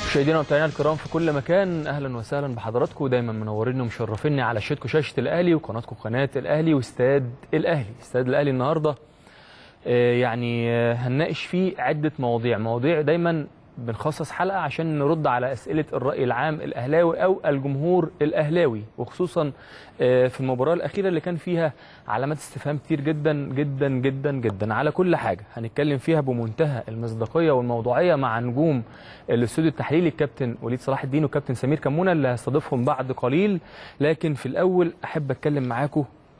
مشاهدينا ومتابعينا الكرام في كل مكان اهلا وسهلا بحضراتكم دايما منوريني ومشرفيني على شاشتكم شاشه الاهلي وقناتكم قناه الاهلي واستاد الاهلي استاد الاهلي النهارده آه، يعني آه، هنناقش فيه عده مواضيع مواضيع دايما بنخصص حلقه عشان نرد على اسئله الراي العام الاهلاوي او الجمهور الاهلاوي وخصوصا آه، في المباراه الاخيره اللي كان فيها علامات استفهام كتير جدا جدا جدا جدا على كل حاجه هنتكلم فيها بمنتهى المصداقيه والموضوعيه مع نجوم الاستوديو التحليلي الكابتن وليد صلاح الدين والكابتن سمير كمونه اللي هستضيفهم بعد قليل لكن في الاول احب اتكلم معاكم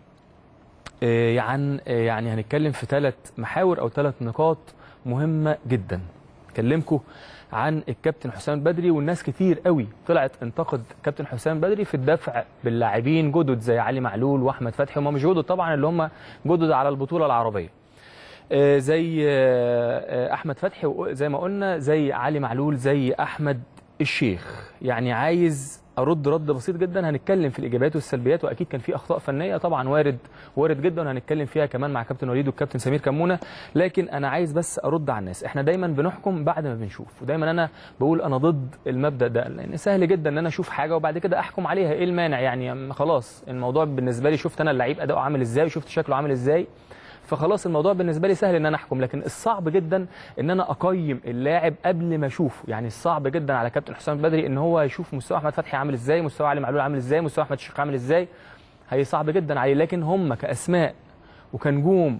آه، عن آه، يعني هنتكلم في ثلاث محاور او ثلاث نقاط مهمه جدا اكلمكم عن الكابتن حسام بدري والناس كتير قوي طلعت انتقد كابتن حسام بدري في الدفع باللاعبين جدد زي علي معلول واحمد فتحي هم مش جدد طبعا اللي هم جدد على البطوله العربيه آه، زي آه، آه، احمد فتحي زي ما قلنا زي علي معلول زي احمد الشيخ يعني عايز ارد رد بسيط جدا هنتكلم في الايجابيات والسلبيات واكيد كان في اخطاء فنيه طبعا وارد وارد جدا وهنتكلم فيها كمان مع كابتن وليد والكابتن سمير كمونه لكن انا عايز بس ارد على الناس احنا دايما بنحكم بعد ما بنشوف ودايما انا بقول انا ضد المبدا ده لان سهل جدا ان انا اشوف حاجه وبعد كده احكم عليها ايه المانع يعني خلاص الموضوع بالنسبه لي شفت انا اللعيب اداؤه عامل ازاي وشفت شكله عامل ازاي فخلاص الموضوع بالنسبه لي سهل ان انا احكم لكن الصعب جدا ان انا اقيم اللاعب قبل ما اشوفه يعني الصعب جدا على كابتن حسام بدري ان هو يشوف مستوى احمد فتحي عامل ازاي مستوى علي معلول عامل ازاي مستوى احمد الشيخ عامل ازاي هي صعب جدا عليه لكن هم كاسماء وكنجوم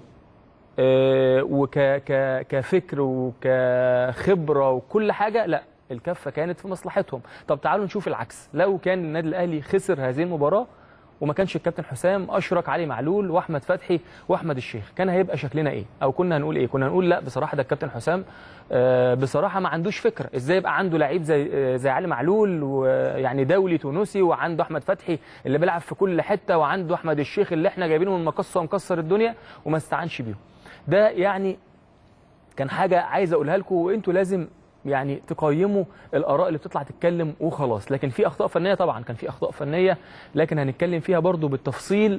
آه، وك ك كفكر وكخبره وكل حاجه لا الكفه كانت في مصلحتهم طب تعالوا نشوف العكس لو كان النادي الاهلي خسر هذه المباراه وما كانش الكابتن حسام اشرك علي معلول واحمد فتحي واحمد الشيخ كان هيبقى شكلنا ايه او كنا هنقول ايه كنا هنقول لا بصراحه ده الكابتن حسام آه، بصراحه ما عندوش فكره ازاي يبقى عنده لعيب زي آه، زي علي معلول ويعني دولي تونسي وعنده احمد فتحي اللي بيلعب في كل حته وعنده احمد الشيخ اللي احنا جايبينه من المقصه ومكسر الدنيا وما استعنش بيهم ده يعني كان حاجه عايز اقولها لكم وانتوا لازم يعني تقيموا الاراء اللي بتطلع تتكلم وخلاص لكن في اخطاء فنيه طبعا كان في اخطاء فنيه لكن هنتكلم فيها برضو بالتفصيل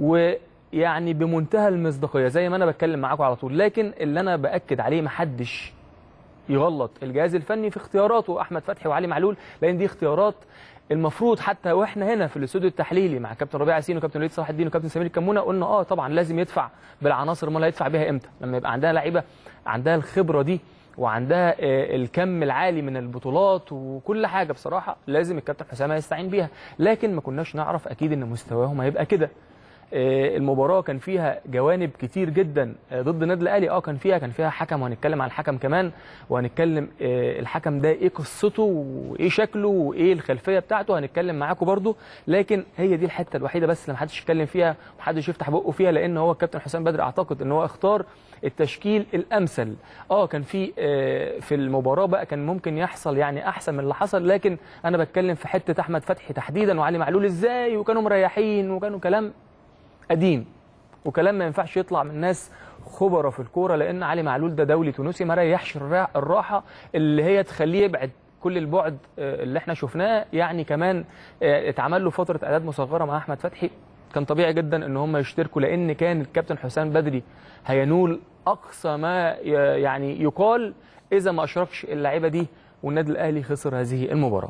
ويعني بمنتهى المصداقيه زي ما انا بتكلم معاكم على طول لكن اللي انا باكد عليه محدش يغلط الجهاز الفني في اختياراته احمد فتحي وعلي معلول لان دي اختيارات المفروض حتى واحنا هنا في الاستوديو التحليلي مع كابتن ربيع ياسين وكابتن وليد صلاح الدين وكابتن سمير الكمونه قلنا اه طبعا لازم يدفع بالعناصر امال هيدفع بيها امتى لما يبقى عندها لعيبه عندها الخبره دي وعندها آه، الكم العالي من البطولات وكل حاجه بصراحه لازم الكابتن حسام يستعين بيها لكن ما كناش نعرف اكيد ان مستواهم هيبقى كده آه، المباراه كان فيها جوانب كتير جدا آه، ضد النادي الاهلي اه كان فيها كان فيها حكم وهنتكلم عن الحكم كمان وهنتكلم آه، الحكم ده ايه قصته وايه شكله وايه الخلفيه بتاعته هنتكلم معاكم برضو لكن هي دي الحته الوحيده بس اللي محدش يتكلم فيها ومحدش يفتح بقه فيها لان هو الكابتن حسام بدر اعتقد ان هو اختار التشكيل الامثل اه كان في آه، في المباراه بقى كان ممكن يحصل يعني احسن من اللي حصل لكن انا بتكلم في حته احمد فتحي تحديدا وعلي معلول ازاي وكانوا مريحين وكانوا كلام قديم وكلام ما ينفعش يطلع من ناس خبراء في الكوره لان علي معلول ده دولي تونسي ما ريحش الرا- الراحه اللي هي تخليه يبعد كل البعد آه، اللي احنا شفناه يعني كمان آه، اتعمل له فتره اعداد مصغره مع احمد فتحي كان طبيعي جدا ان هم يشتركوا لان كان الكابتن حسام بدري هينول اقصى ما ي- يعني يقال اذا ما اشركش اللعيبه دي والنادي الاهلي خسر هذه المباراه.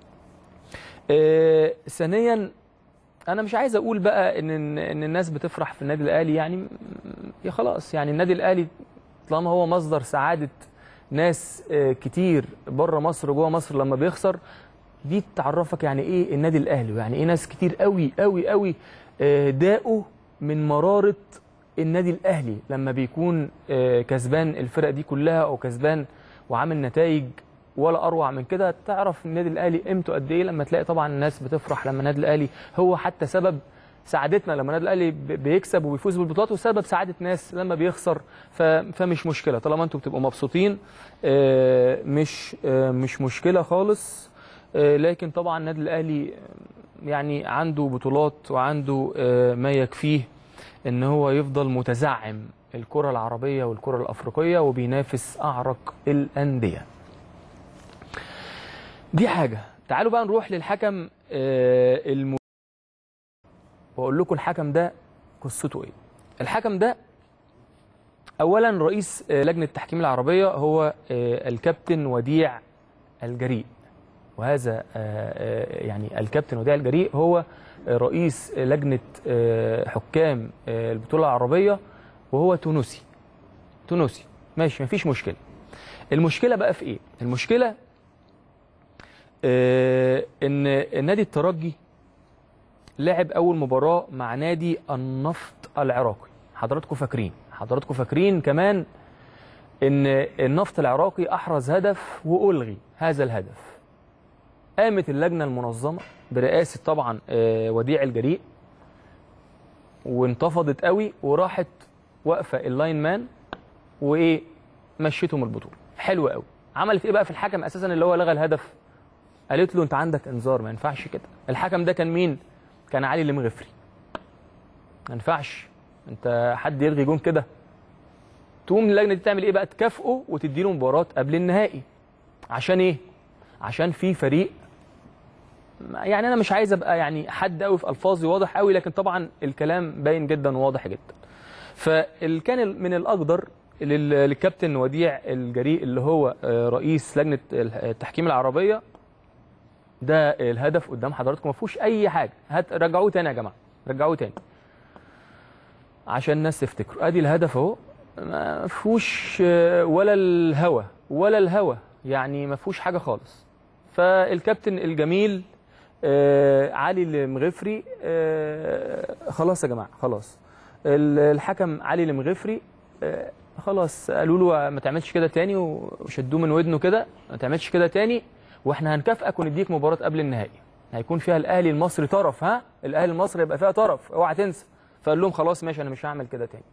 آه، ثانيا انا مش عايز اقول بقى ان ان الناس بتفرح في النادي الاهلي يعني م- يا خلاص يعني النادي الاهلي طالما هو مصدر سعاده ناس آه، كتير بره مصر وجوه مصر لما بيخسر دي تعرفك يعني ايه النادي الاهلي ويعني ايه ناس كتير قوي قوي قوي آه، داقوا من مراره النادي الاهلي لما بيكون آه، كسبان الفرق دي كلها او كسبان وعامل نتائج ولا اروع من كده تعرف النادي الاهلي قيمته قد ايه لما تلاقي طبعا الناس بتفرح لما النادي الاهلي هو حتى سبب سعادتنا لما النادي الاهلي ب- بيكسب وبيفوز بالبطولات وسبب سعاده ناس لما بيخسر ف- فمش مشكله طالما انتوا بتبقوا مبسوطين آه، مش آه، مش مشكله خالص آه، لكن طبعا النادي الاهلي آه، يعني عنده بطولات وعنده آه، ما يكفيه ان هو يفضل متزعم الكره العربيه والكره الافريقيه وبينافس اعرق الانديه دي حاجه تعالوا بقى نروح للحكم آه، الم... واقول لكم الحكم ده قصته ايه الحكم ده اولا رئيس آه، لجنه التحكيم العربيه هو آه، الكابتن وديع الجريء وهذا آه، آه، يعني الكابتن وديع الجريء هو رئيس لجنه آه، حكام آه، البطوله العربيه وهو تونسي تونسي ماشي مفيش مشكله المشكله بقى في ايه المشكله آه، ان النادي الترجي لعب اول مباراه مع نادي النفط العراقي حضراتكم فاكرين حضراتكم فاكرين كمان ان النفط العراقي احرز هدف والغي هذا الهدف قامت اللجنه المنظمه برئاسه طبعا آه، وديع الجريء وانتفضت قوي وراحت واقفه اللاين مان وايه مشيتهم البطوله حلو قوي عملت ايه بقى في الحكم اساسا اللي هو لغى الهدف قالت له انت عندك انذار ما ينفعش كده الحكم ده كان مين كان علي المغفري ما ينفعش انت حد يلغي جون كده تقوم اللجنه دي تعمل ايه بقى تكافئه وتديله مباراه قبل النهائي عشان ايه عشان في فريق يعني انا مش عايز ابقى يعني حد قوي في الفاظي واضح قوي لكن طبعا الكلام باين جدا وواضح جدا فكان من الاقدر لل- للكابتن وديع الجريء اللي هو آه، رئيس لجنه التحكيم العربيه ده الهدف قدام حضراتكم ما فيهوش اي حاجه هات رجعوه تاني يا جماعه رجعوه تاني عشان الناس تفتكروا ادي الهدف اهو ما فيهوش آه، ولا الهوى ولا الهوى يعني ما فيهوش حاجه خالص فالكابتن الجميل آه، علي المغفري آه، خلاص يا جماعه خلاص ال- الحكم علي المغفري آه، خلاص قالوا له ما تعملش كده تاني وشدوه من ودنه كده ما تعملش كده تاني واحنا هنكافئك ونديك مباراه قبل النهائي هيكون فيها الاهلي المصري طرف ها الاهلي المصري يبقى فيها طرف اوعى تنسى فقال لهم خلاص ماشي انا مش هعمل كده تاني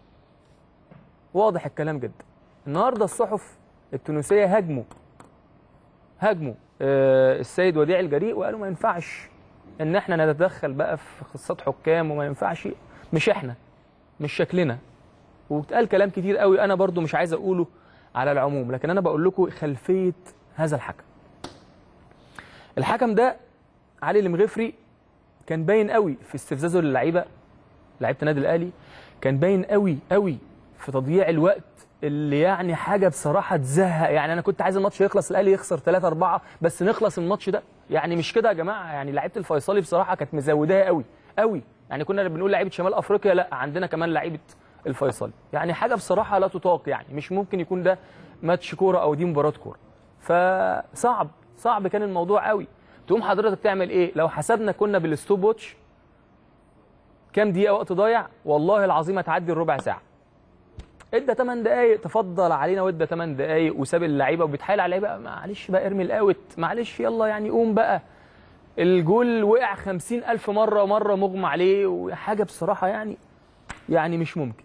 واضح الكلام جدا النهارده الصحف التونسيه هاجموا هاجموا آه، السيد وديع الجريء وقالوا ما ينفعش ان احنا نتدخل بقى في قصات حكام وما ينفعش مش احنا مش شكلنا واتقال كلام كتير قوي انا برضو مش عايز اقوله على العموم لكن انا بقول لكم خلفيه هذا الحكم الحكم ده علي المغفري كان باين قوي في استفزازه للعيبه لعيبه النادي الاهلي كان باين قوي قوي في تضييع الوقت اللي يعني حاجه بصراحه تزهق يعني انا كنت عايز الماتش يخلص الاهلي يخسر 3 4 بس نخلص الماتش ده يعني مش كده يا جماعه يعني لعيبه الفيصلي بصراحه كانت مزوداها قوي قوي يعني كنا بنقول لعيبه شمال افريقيا لا عندنا كمان لعيبه الفيصلي يعني حاجه بصراحه لا تطاق يعني مش ممكن يكون ده ماتش كوره او دي مباراه كوره فصعب صعب كان الموضوع قوي تقوم حضرتك تعمل ايه لو حسبنا كنا بالستوب واتش كام دقيقه وقت ضايع والله العظيم هتعدي الربع ساعه ادى 8 دقايق تفضل علينا وادى 8 دقايق وساب اللعيبه وبيتحايل على اللعيبه معلش بقى ارمي الاوت معلش يلا يعني قوم بقى الجول وقع خمسين ألف مرة مرة مغمى عليه وحاجة بصراحة يعني يعني مش ممكن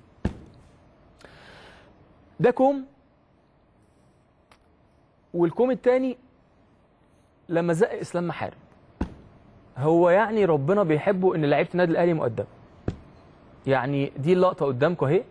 ده كوم والكوم التاني لما زق اسلام محارب هو يعني ربنا بيحبه ان لعيبه النادي الاهلي مؤدبه يعني دي اللقطه قدامكم اهي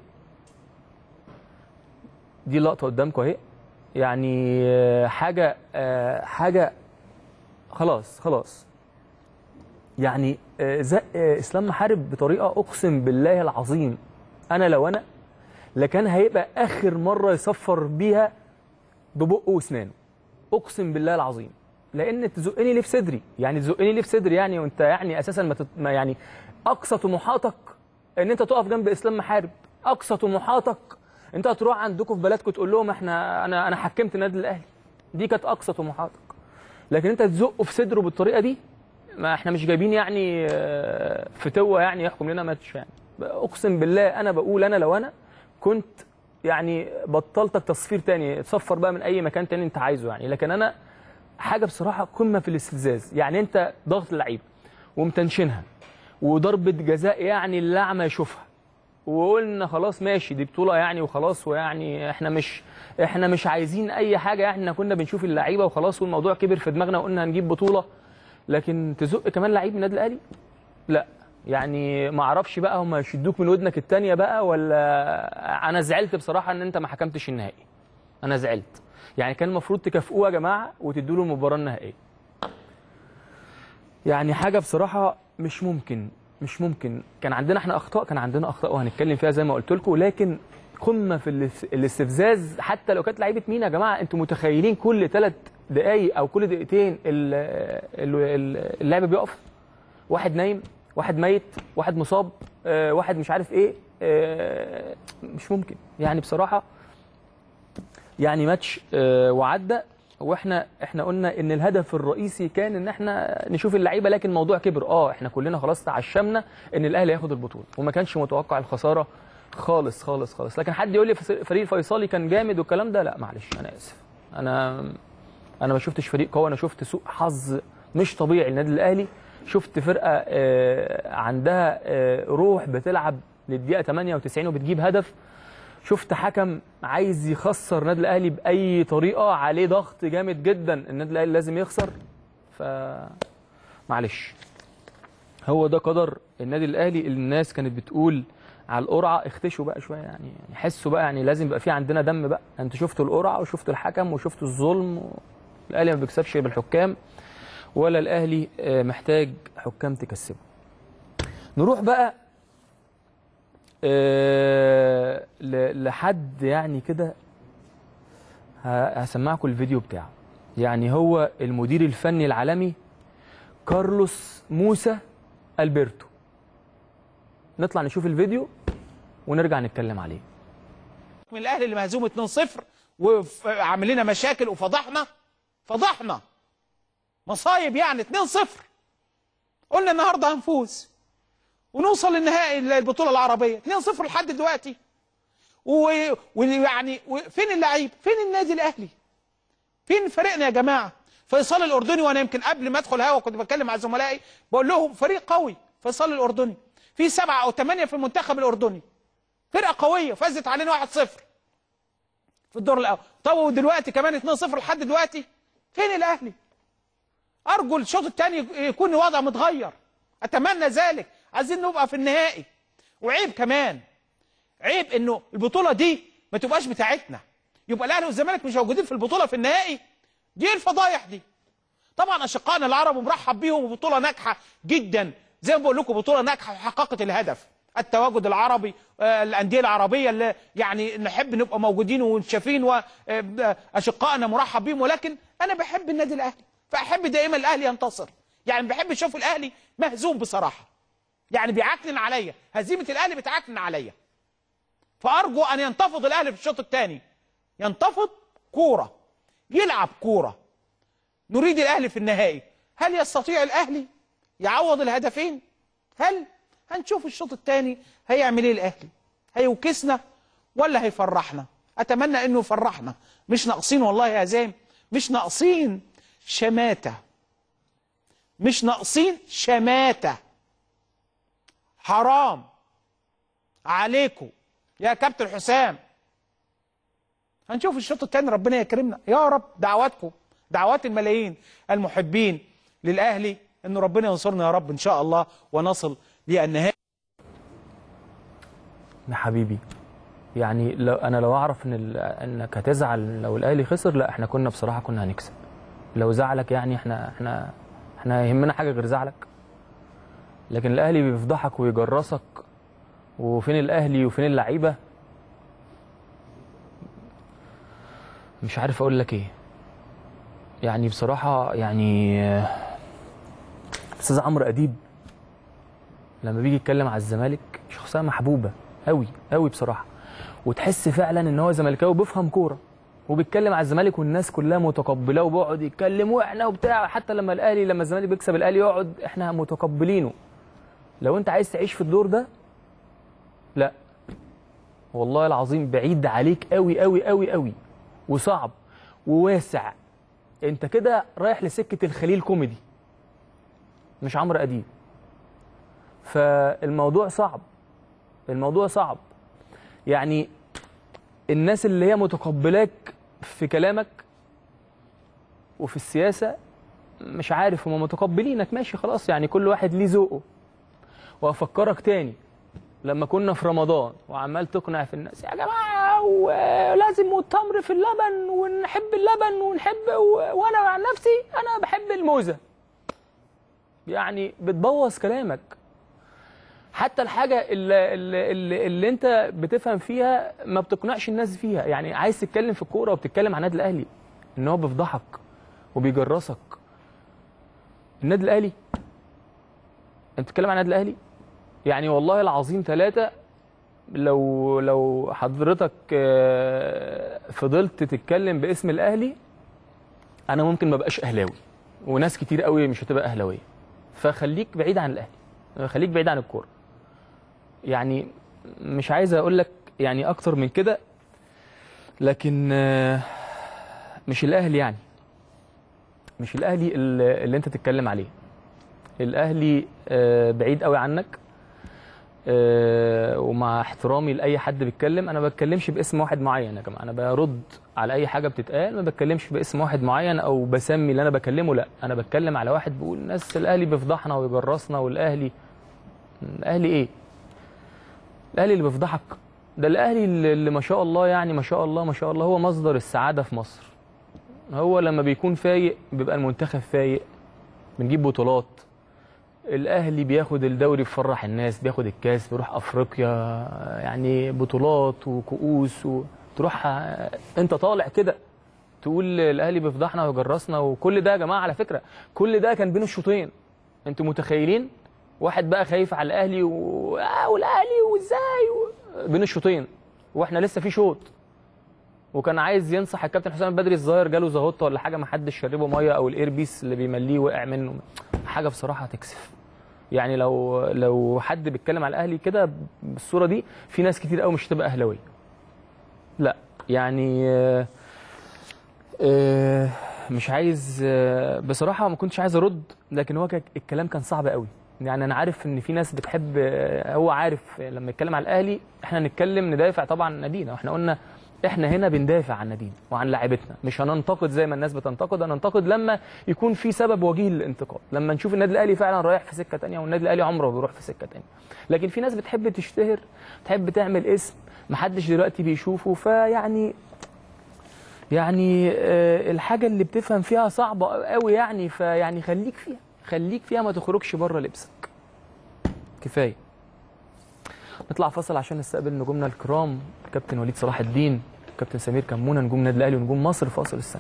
دي اللقطه قدامكم اهي يعني آه، حاجه آه، حاجه خلاص خلاص يعني آه، زق آه، اسلام محارب بطريقه اقسم بالله العظيم انا لو انا لكان هيبقى اخر مره يصفر بيها ببقه واسنانه اقسم بالله العظيم لان تزقني ليه في صدري يعني تزقني ليه في صدري يعني وانت يعني اساسا ما, تت... ما يعني اقصى طموحاتك ان انت تقف جنب اسلام محارب اقصى طموحاتك انت هتروح عندكم في بلدكم تقول لهم احنا انا انا حكمت النادي الاهلي دي كانت اقصى طموحاتك لكن انت تزقه في صدره بالطريقه دي ما احنا مش جايبين يعني آه، فتوه يعني يحكم لنا ماتش يعني اقسم بالله انا بقول انا لو انا كنت يعني بطلتك تصفير تاني تصفر بقى من اي مكان تاني انت عايزه يعني لكن انا حاجه بصراحه قمه في الاستفزاز يعني انت ضغط اللعيبه ومتنشنها وضربه جزاء يعني اللعمه يشوفها وقلنا خلاص ماشي دي بطوله يعني وخلاص ويعني احنا مش احنا مش عايزين اي حاجه يعني احنا كنا بنشوف اللعيبه وخلاص والموضوع كبر في دماغنا وقلنا هنجيب بطوله لكن تزق كمان لعيب من النادي الاهلي لا يعني ما اعرفش بقى هم يشدوك من ودنك التانية بقى ولا انا زعلت بصراحه ان انت ما حكمتش النهائي انا زعلت يعني كان المفروض تكافئوه يا جماعه وتدوا له المباراه النهائيه يعني حاجه بصراحه مش ممكن مش ممكن كان عندنا احنا اخطاء كان عندنا اخطاء وهنتكلم فيها زي ما قلت لكم لكن قمه في الاس- الاستفزاز حتى لو كانت لعيبه مين يا جماعه انتوا متخيلين كل ثلاث دقايق او كل دقيقتين ال- ال- اللعب بيقف واحد نايم واحد ميت واحد مصاب آه، واحد مش عارف ايه آه، مش ممكن يعني بصراحه يعني ماتش آه، وعدى واحنا احنا قلنا ان الهدف الرئيسي كان ان احنا نشوف اللعيبه لكن الموضوع كبر اه احنا كلنا خلاص تعشمنا ان الاهلي ياخد البطوله وما كانش متوقع الخساره خالص خالص خالص لكن حد يقول لي فس- فريق الفيصلي كان جامد والكلام ده لا معلش انا اسف انا انا ما شفتش فريق قوي انا شفت سوء حظ مش طبيعي للنادي الاهلي شفت فرقه آه، عندها آه، روح بتلعب للدقيقه 98 وبتجيب هدف شفت حكم عايز يخسر النادي الاهلي باي طريقه عليه ضغط جامد جدا النادي الاهلي لازم يخسر ف معلش هو ده قدر النادي الاهلي اللي الناس كانت بتقول على القرعه اختشوا بقى شويه يعني يعني حسوا بقى يعني لازم يبقى في عندنا دم بقى انتوا شفتوا القرعه وشفتوا الحكم وشفتوا الظلم و... الاهلي ما بيكسبش بالحكام ولا الاهلي آه، محتاج حكام تكسبه نروح بقى آه، ل- لحد يعني كده ه- هسمعكم الفيديو بتاعه يعني هو المدير الفني العالمي كارلوس موسى البرتو نطلع نشوف الفيديو ونرجع نتكلم عليه من الاهلي اللي مهزوم 2-0 وعامل لنا مشاكل وفضحنا فضحنا مصايب يعني 2-0 قلنا النهارده هنفوز ونوصل للنهائي البطوله العربيه 2-0 لحد دلوقتي و- ويعني و- فين اللعيب فين النادي الاهلي فين فريقنا يا جماعه فيصل الاردني وانا يمكن قبل ما ادخل هوا كنت بتكلم مع زملائي بقول لهم فريق قوي فيصل الاردني في سبعه او ثمانيه في المنتخب الاردني فرقه قويه فازت علينا 1-0 في الدور الاول طب ودلوقتي كمان 2-0 لحد دلوقتي فين الاهلي ارجو الشوط الثاني يكون الوضع متغير اتمنى ذلك عايزين نبقى في النهائي وعيب كمان عيب انه البطوله دي ما تبقاش بتاعتنا يبقى الاهلي والزمالك مش موجودين في البطوله في النهائي دي إيه الفضايح دي طبعا اشقائنا العرب مرحب بيهم وبطوله ناجحه جدا زي ما بقول لكم بطوله ناجحه وحققت الهدف التواجد العربي آه، الانديه العربيه اللي يعني نحب نبقى موجودين وشافين واشقائنا مرحب بيهم ولكن انا بحب النادي الاهلي فاحب دائما الاهلي ينتصر يعني بحب اشوف الاهلي مهزوم بصراحه يعني بيعكنن عليا هزيمه الاهلي بتعكنن عليا فارجو ان ينتفض الاهلي في الشوط الثاني ينتفض كوره يلعب كوره نريد الاهلي في النهائي هل يستطيع الاهلي يعوض الهدفين هل هنشوف الشوط الثاني هيعمل ايه الاهلي هيوكسنا ولا هيفرحنا اتمنى انه يفرحنا مش ناقصين والله يا زين مش ناقصين شماته مش ناقصين شماته حرام عليكم يا كابتن حسام هنشوف الشوط الثاني ربنا يكرمنا يا رب دعواتكم دعوات الملايين المحبين للاهلي ان ربنا ينصرنا يا رب ان شاء الله ونصل للنهائي يا حبيبي يعني لو انا لو اعرف ان ال... انك هتزعل لو الاهلي خسر لا احنا كنا بصراحه كنا هنكسب لو زعلك يعني احنا احنا احنا يهمنا حاجه غير زعلك لكن الاهلي بيفضحك ويجرسك وفين الاهلي وفين اللعيبه مش عارف اقول لك ايه يعني بصراحه يعني آه، استاذ عمرو اديب لما بيجي يتكلم على الزمالك شخصيه محبوبه قوي قوي بصراحه وتحس فعلا ان هو زملكاوي بيفهم كوره وبيتكلم على الزمالك والناس كلها متقبلاه وبيقعد يتكلم واحنا وبتاع حتى لما الاهلي لما الزمالك بيكسب الاهلي يقعد احنا متقبلينه لو انت عايز تعيش في الدور ده لا والله العظيم بعيد عليك قوي قوي قوي قوي وصعب وواسع انت كده رايح لسكه الخليل كوميدي مش عمرو اديب فالموضوع صعب الموضوع صعب يعني الناس اللي هي متقبلاك في كلامك وفي السياسة مش عارف هم متقبلينك ماشي خلاص يعني كل واحد ليه ذوقه وافكرك تاني لما كنا في رمضان وعمال تقنع في الناس يا جماعه ولازم والتمر في اللبن ونحب اللبن ونحب و... وانا عن نفسي انا بحب الموزه يعني بتبوظ كلامك حتى الحاجه اللي, اللي, اللي, اللي انت بتفهم فيها ما بتقنعش الناس فيها يعني عايز تتكلم في الكوره وبتتكلم عن النادي الاهلي ان هو بيفضحك وبيجرسك النادي الاهلي انت بتتكلم عن النادي الاهلي يعني والله العظيم ثلاثه لو لو حضرتك آه، فضلت تتكلم باسم الاهلي انا ممكن ما بقاش اهلاوي وناس كتير قوي مش هتبقى اهلاويه فخليك بعيد عن الاهلي خليك بعيد عن الكوره يعني مش عايز اقول لك يعني اكتر من كده لكن آه، مش الاهلي يعني مش الاهلي اللي اللي انت تتكلم عليه الاهلي آه، بعيد قوي عنك آه، ومع احترامي لاي حد بيتكلم انا ما بتكلمش باسم واحد معين يا جماعه انا برد على اي حاجه بتتقال ما بتكلمش باسم واحد معين او بسمي اللي انا بكلمه لا انا بتكلم على واحد بيقول الناس الاهلي بيفضحنا ويجرسنا والاهلي الاهلي ايه الاهلي اللي بيفضحك ده الاهلي اللي اللي ما شاء الله يعني ما شاء الله ما شاء الله هو مصدر السعاده في مصر هو لما بيكون فايق بيبقى المنتخب فايق بنجيب بطولات الاهلي بياخد الدوري بيفرح الناس بياخد الكاس بيروح افريقيا يعني بطولات وكؤوس وتروح انت طالع كده تقول الاهلي بيفضحنا ويجرسنا وكل ده يا جماعه على فكره كل ده كان بين الشوطين انتوا متخيلين واحد بقى خايف على الاهلي و... آه والاهلي وازاي و... بين الشوطين واحنا لسه في شوط وكان عايز ينصح الكابتن حسام البدري الظاهر جاله زهوطه ولا حاجه ما حدش شربه ميه او الايربيس اللي بيمليه وقع منه حاجه بصراحه تكسف يعني لو لو حد بيتكلم على الاهلي كده بالصوره دي في ناس كتير قوي مش هتبقى اهلاويه لا يعني آه، آه، مش عايز آه، بصراحه ما كنتش عايز ارد لكن هو كان- الكلام كان صعب قوي يعني انا عارف ان في ناس بتحب آه، هو عارف لما يتكلم على الاهلي احنا نتكلم ندافع طبعا عن نادينا واحنا قلنا احنا هنا بندافع عن نادينا وعن لاعيبتنا مش هننتقد زي ما الناس بتنتقد هننتقد لما يكون في سبب وجيه للانتقاد لما نشوف النادي الاهلي فعلا رايح في سكه تانية والنادي الاهلي عمره ما بيروح في سكه تانية لكن في ناس بتحب تشتهر تحب تعمل اسم محدش دلوقتي بيشوفه فيعني يعني آه، الحاجه اللي بتفهم فيها صعبه قوي يعني فيعني خليك فيها خليك فيها ما تخرجش بره لبسك كفايه نطلع فاصل عشان نستقبل نجومنا الكرام كابتن وليد صلاح الدين كابتن سمير كمونه نجوم النادي الاهلي ونجوم مصر فاصل السنه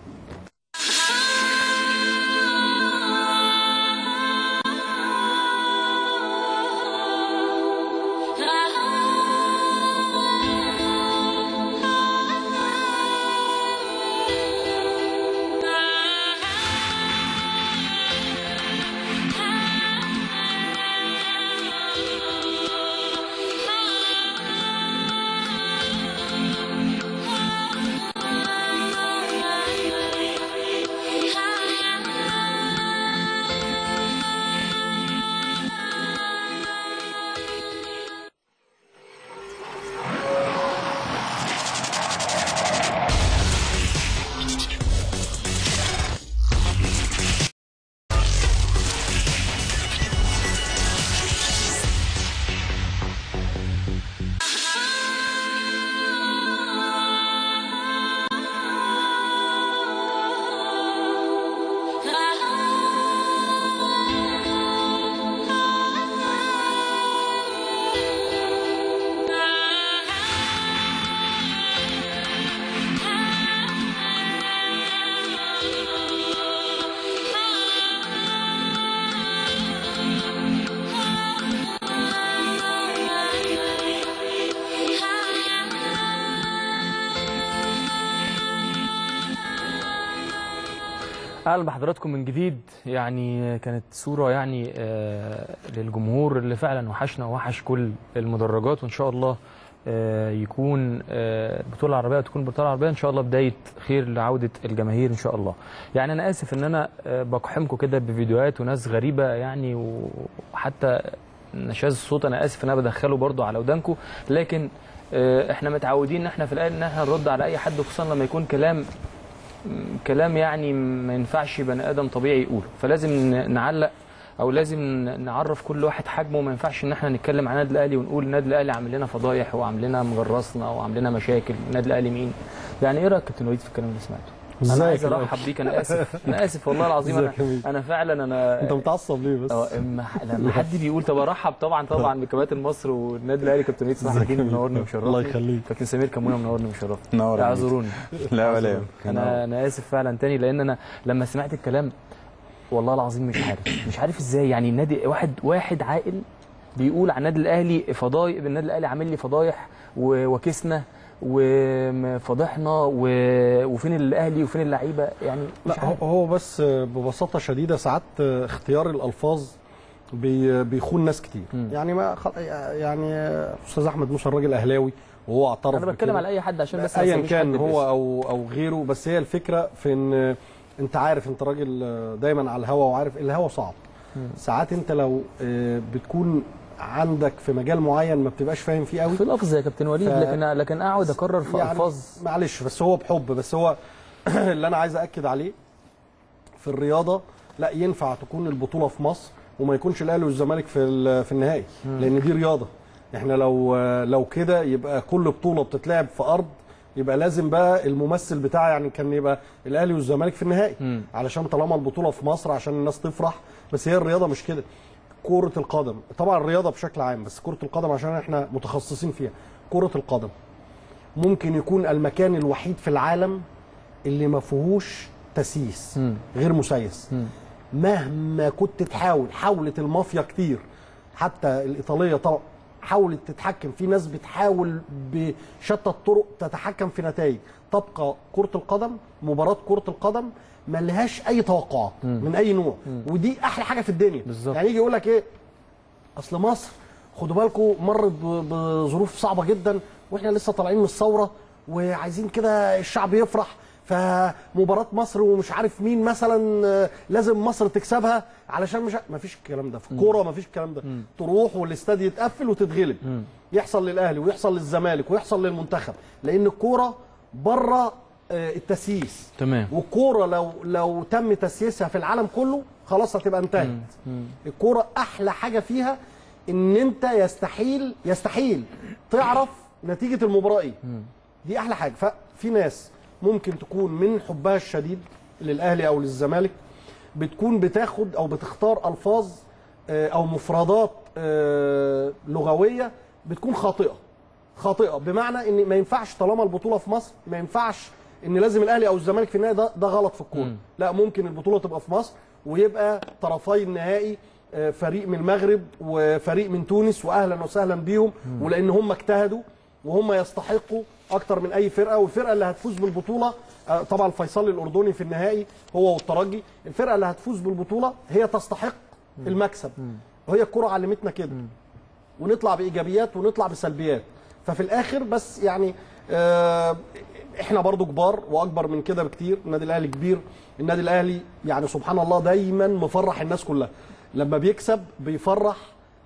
اهلا بحضراتكم من جديد يعني كانت صوره يعني آه، للجمهور اللي فعلا وحشنا ووحش كل المدرجات وان شاء الله آه، يكون آه، البطوله العربيه تكون البطوله العربيه ان شاء الله بدايه خير لعوده الجماهير ان شاء الله يعني انا اسف ان انا آه، بقحمكم كده بفيديوهات وناس غريبه يعني وحتى نشاز الصوت انا اسف ان انا بدخله برضو على ودانكم لكن آه، احنا متعودين ان احنا في الاخر ان احنا نرد على اي حد خصوصا لما يكون كلام كلام يعني ما ينفعش بني ادم طبيعي يقوله فلازم ن- نعلق او لازم ن- نعرف كل واحد حجمه ما ينفعش ان احنا نتكلم عن النادي الاهلي ونقول النادي الاهلي عامل لنا فضايح وعامل لنا مجرسنا وعامل لنا مشاكل النادي الاهلي مين يعني ايه رايك يا كابتن وليد في الكلام اللي سمعته انا ازيك عايز يا ارحب بيك انا اسف انا اسف والله العظيم انا ازيك يا ميدو؟ انا فعلا انا انت متعصب ليه بس؟ اه اما لما حد بيقول طب ارحب طبعا طبعا بكباتن مصر والنادي الاهلي كابتن وليد صلاح الدين منورني ومشرفني الله يخليك. كابتن سمير كمونه منورني ومشرفني نور عليك. اعذروني لا ولا يهمك. انا انا اسف فعلا تاني لان انا لما سمعت الكلام والله العظيم مش عارف مش عارف ازاي يعني النادي واحد واحد عاقل بيقول عن النادي الاهلي فضايح النادي الاهلي عامل لي فضايح و- وكسنا وفضحنا و- وفين الاهلي وفين اللعيبه يعني مش لا هو- عارف هو بس ببساطه شديده ساعات اختيار الالفاظ بي- بيخون ناس كتير مم. يعني ما خ- يعني استاذ احمد موسى الراجل اهلاوي وهو اعترف انا بتكلم بكده. على اي حد عشان بس ما ايا اسميش كان حد هو باسم. او او غيره بس هي الفكره في ان انت عارف انت راجل دايما على الهوا وعارف الهوا صعب ساعات انت لو آه، بتكون عندك في مجال معين ما بتبقاش فاهم فيه قوي في لفظ يا كابتن وليد ف- لكن لكن اقعد اكرر في يعني الفاظ معلش بس هو بحب بس هو اللي انا عايز اكد عليه في الرياضه لا ينفع تكون البطوله في مصر وما يكونش الاهلي والزمالك في ال- في النهائي لان دي رياضه احنا لو لو كده يبقى كل بطوله بتتلعب في ارض يبقى لازم بقى الممثل بتاعي يعني كان يبقى الاهلي والزمالك في النهائي مم. علشان طالما البطوله في مصر عشان الناس تفرح بس هي الرياضه مش كده كرة القدم طبعا الرياضة بشكل عام بس كرة القدم عشان احنا متخصصين فيها كرة القدم ممكن يكون المكان الوحيد في العالم اللي ما فيهوش تسييس مم. غير مسيس مم. مهما كنت تحاول حاولت المافيا كتير حتى الإيطالية طبعا حاولت تتحكم في ناس بتحاول بشتى الطرق تتحكم في نتائج تبقى كرة القدم مباراة كرة القدم ملهاش أي توقعات من أي نوع ودي أحلى حاجة في الدنيا بالظبط. يعني يجي يقول لك إيه اصل مصر خدوا بالكم مرت ب- بظروف صعبه جدا واحنا لسه طالعين من الثوره وعايزين كده الشعب يفرح فمباراه مصر ومش عارف مين مثلا آه، لازم مصر تكسبها علشان مش ما فيش الكلام ده في الكوره ما فيش الكلام ده تروح والاستاد يتقفل وتتغلب يحصل للاهلي ويحصل للزمالك ويحصل للمنتخب لان الكوره بره آه، التسييس تمام والكوره لو لو تم تسييسها في العالم كله خلاص هتبقى انتهت الكوره احلى حاجه فيها ان انت يستحيل يستحيل تعرف نتيجه المباراه ايه دي احلى حاجه ففي ناس ممكن تكون من حبها الشديد للاهلي او للزمالك بتكون بتاخد او بتختار الفاظ آه، او مفردات آه، لغويه بتكون خاطئه خاطئه بمعنى ان ما ينفعش طالما البطوله في مصر ما ينفعش ان لازم الاهلي او الزمالك في النهائي ده ده غلط في الكوره لا ممكن البطوله تبقى في مصر ويبقى طرفي النهائي آه، فريق من المغرب وفريق من تونس واهلا وسهلا بيهم ولان هم اجتهدوا وهم يستحقوا اكتر من اي فرقه والفرقه اللي هتفوز بالبطوله آه، طبعا الفيصلي الاردني في النهائي هو والترجي الفرقه اللي هتفوز بالبطوله هي تستحق المكسب وهي الكره علمتنا كده ونطلع بايجابيات ونطلع بسلبيات ففي الاخر بس يعني آه احنا برضو كبار واكبر من كده بكتير النادي الاهلي كبير النادي الاهلي يعني سبحان الله دايما مفرح الناس كلها لما بيكسب بيفرح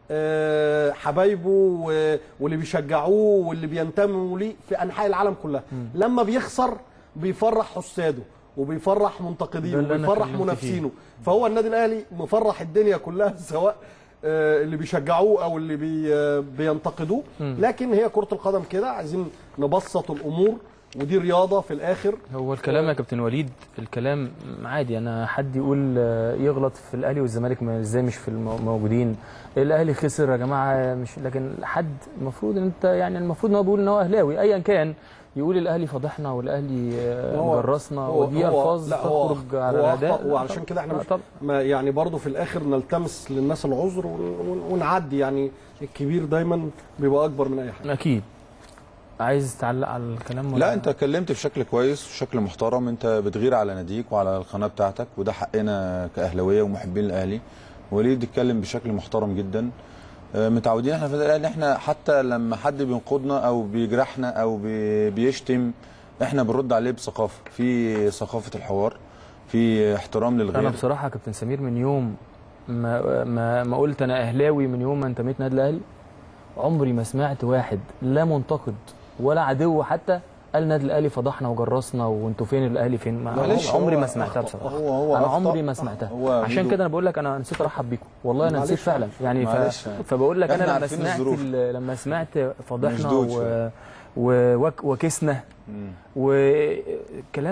آه، حبايبه و- واللي بيشجعوه واللي بينتموا ليه في انحاء العالم كلها لما بيخسر بيفرح حساده وبيفرح منتقدينه ده اللي أنا وبيفرح اتكلمت فيه. منافسينه فهو النادي الاهلي مفرح الدنيا كلها سواء آه، اللي بيشجعوه او اللي بي آه، بينتقدوه لكن هي كره القدم كده عايزين نبسط الامور ودي رياضه في الاخر هو الكلام يا كابتن وليد الكلام عادي انا حد يقول آه، يغلط في الاهلي والزمالك ما ازاي مش في الموجودين الاهلي خسر يا جماعه مش لكن حد المفروض ان انت يعني المفروض ان هو بيقول ان هو اهلاوي ايا كان يقول الاهلي فضحنا والاهلي آه، هو- جرسنا هو- ودي هو- الفاظ لا، هو تخرج أخ- على هو الاداء أخطأ، وعلشان كده احنا لا مش طبعا. ما يعني برضو في الاخر نلتمس للناس العذر ون- ون- ونعدي يعني الكبير دايما بيبقى اكبر من اي حاجه اكيد عايز تعلق على الكلام ولا لا انت اتكلمت بشكل كويس وشكل محترم انت بتغير على ناديك وعلى القناه بتاعتك وده حقنا كاهلاويه ومحبين الاهلي وليد اتكلم بشكل محترم جدا آه، متعودين احنا في النادي الاهلي احنا حتى لما حد بينقضنا او بيجرحنا او بي- بيشتم احنا بنرد عليه بثقافه في ثقافه الحوار في احترام انا للغير بصراحه يا كابتن سمير من يوم ما ما, ما قلت انا اهلاوي من يوم ما انتميت نادي الاهلي عمري ما سمعت واحد لا منتقد ولا عدو حتى قال نادي الاهلي فضحنا وجرسنا وانتوا فين الاهلي فين ما معلش، عمري هو ما سمعتها أخطأ. بصراحه هو- هو انا أخطأ. عمري ما سمعتها هو عشان ميدو- كده انا بقول لك انا نسيت ارحب بيكم والله انا نسيت معلش. فعلا يعني ف... معلش. فبقول لك انا إحنا لما عارفين سمعت الظروف. ال- لما سمعت فضحنا مشدود و... شوية. و... وك... وكسنا مم. وكلام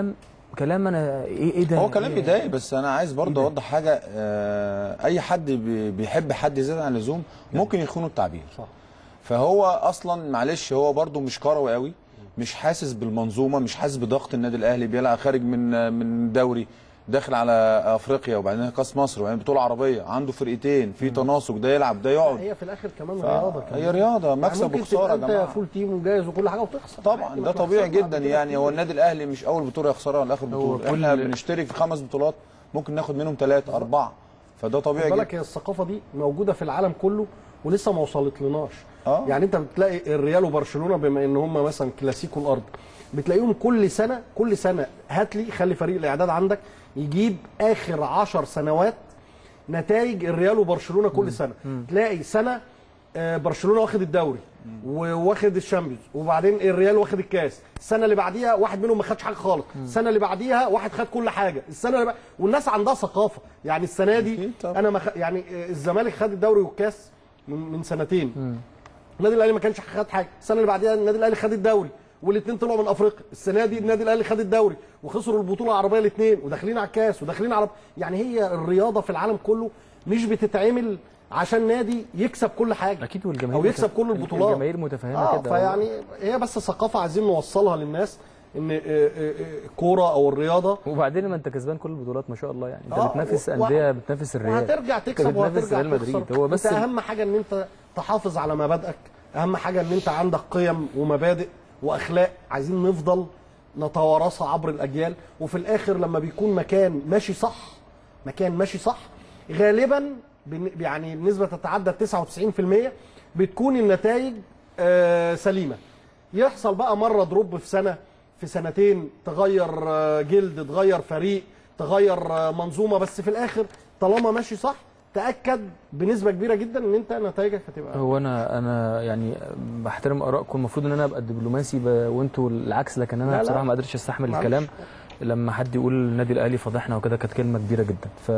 كلام انا ايه ايه ده هو كلام إيه؟ يضايق بس انا عايز برضه ده؟ اوضح حاجه آه، اي حد بي- بيحب حد زياده عن اللزوم ممكن يخونه التعبير صح. فهو اصلا معلش هو برضه مش كروي قوي مش حاسس بالمنظومه مش حاسس بضغط النادي الاهلي بيلعب خارج من من دوري داخل على افريقيا وبعدين كاس مصر وبعدين بطوله عربيه عنده فرقتين في تناسق ده يلعب ده يقعد هي في الاخر كمان ف- رياضه كمان هي رياضه مكسب يعني ممكن وخساره تبقى يا انت جماعه فول تيم وجاهز وكل حاجه وتخسر طبعا عادي، ده ما طبيعي بتخسرش بعد جدا كده يعني كتير. هو النادي الاهلي مش اول بطوله يخسرها ولا اخر هو بطوله كل- احنا بنشترك في خمس بطولات ممكن ناخد منهم ثلاثه اربعه فده طبيعي خد جدا بالك هي الثقافه دي موجوده في العالم كله ولسه ما وصلت لناش آه. يعني انت بتلاقي الريال وبرشلونه بما ان هم مثلا كلاسيكو الارض بتلاقيهم كل سنه كل سنه هات لي خلي فريق الاعداد عندك يجيب اخر عشر سنوات نتائج الريال وبرشلونه كل سنه تلاقي سنه آه، برشلونه واخد الدوري وواخد الشامبيونز وبعدين الريال واخد الكاس السنه اللي بعديها واحد منهم ما خدش حاجه خالص السنه اللي بعديها واحد خد كل حاجه السنه اللي بعد... والناس عندها ثقافه يعني السنه دي أكيد طبعا. انا مخ... يعني آه، الزمالك خد الدوري والكاس من, من سنتين النادي الاهلي ما كانش خد حاجه السنه اللي بعديها النادي الاهلي خد الدوري والاثنين طلعوا من افريقيا السنه دي النادي الاهلي خد الدوري وخسروا البطوله العربيه الاثنين وداخلين على الكاس وداخلين على يعني هي الرياضه في العالم كله مش بتتعمل عشان نادي يكسب كل حاجه اكيد والجماهير او يكسب متف- كل البطولات الجماهير متفهمه اه كده فيعني هي بس ثقافه عايزين نوصلها للناس ان آه، آه، آه، الكوره او الرياضه وبعدين ما انت كسبان كل البطولات ما شاء الله يعني انت آه، بتنافس و- انديه بتنافس الريال وهترجع انت تكسب بتنافس وهترجع ريال مدريد تخسر هو بس انت ال- اهم حاجه ان انت تحافظ على مبادئك اهم حاجه ان انت عندك قيم ومبادئ واخلاق عايزين نفضل نتوارثها عبر الاجيال وفي الاخر لما بيكون مكان ماشي صح مكان ماشي صح غالبا بن- يعني النسبه تتعدى 99% بتكون النتائج آه، سليمه يحصل بقى مره دروب في سنه في سنتين تغير آه، جلد تغير فريق تغير آه، منظومه بس في الاخر طالما ماشي صح تاكد بنسبه كبيره جدا ان انت نتائجك هتبقى هو انا انا يعني بحترم ارائكم المفروض ان انا ابقى دبلوماسي ب... وانتوا العكس لكن انا لا، لا. بصراحه ما قدرتش استحمل معلش. الكلام لما حد يقول النادي الاهلي فضحنا وكده كانت كلمه كبيره جدا ف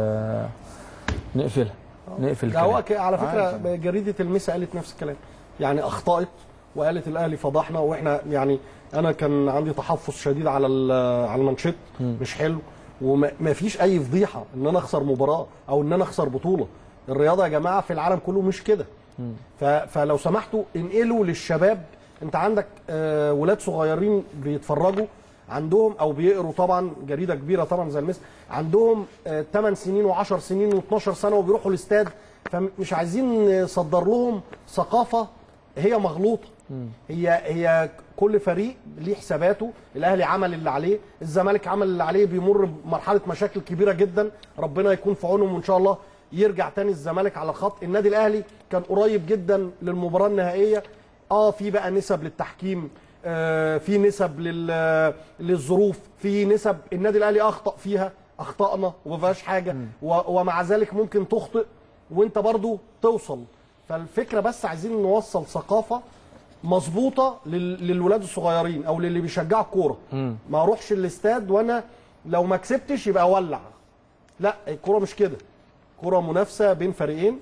نقفلها نقفل لا هو الكلام ك- على فكره عارف جريده المسا قالت نفس الكلام يعني اخطات وقالت الاهلي فضحنا واحنا يعني انا كان عندي تحفظ شديد على ال- على المانشيت مش حلو وما فيش اي فضيحه ان انا اخسر مباراه او ان انا اخسر بطوله الرياضه يا جماعه في العالم كله مش كده ف- فلو سمحتوا انقلوا للشباب انت عندك آه، ولاد صغيرين بيتفرجوا عندهم او بيقروا طبعا جريده كبيره طبعا زي المس عندهم 8 سنين و10 سنين و12 سنه وبيروحوا الاستاد فمش عايزين نصدر لهم ثقافه هي مغلوطه هي هي كل فريق ليه حساباته الاهلي عمل اللي عليه الزمالك عمل اللي عليه بيمر بمرحله مشاكل كبيره جدا ربنا يكون في عونهم وان شاء الله يرجع تاني الزمالك على الخط النادي الاهلي كان قريب جدا للمباراه النهائيه اه في بقى نسب للتحكيم آه في نسب لل للظروف في نسب النادي الاهلي اخطا فيها اخطانا وما فيهاش حاجه و- ومع ذلك ممكن تخطئ وانت برضو توصل فالفكره بس عايزين نوصل ثقافه مظبوطه لل- للولاد الصغيرين او للي بيشجعوا الكوره ما اروحش الاستاد وانا لو ما كسبتش يبقى اولع لا الكوره مش كده كوره منافسه بين فريقين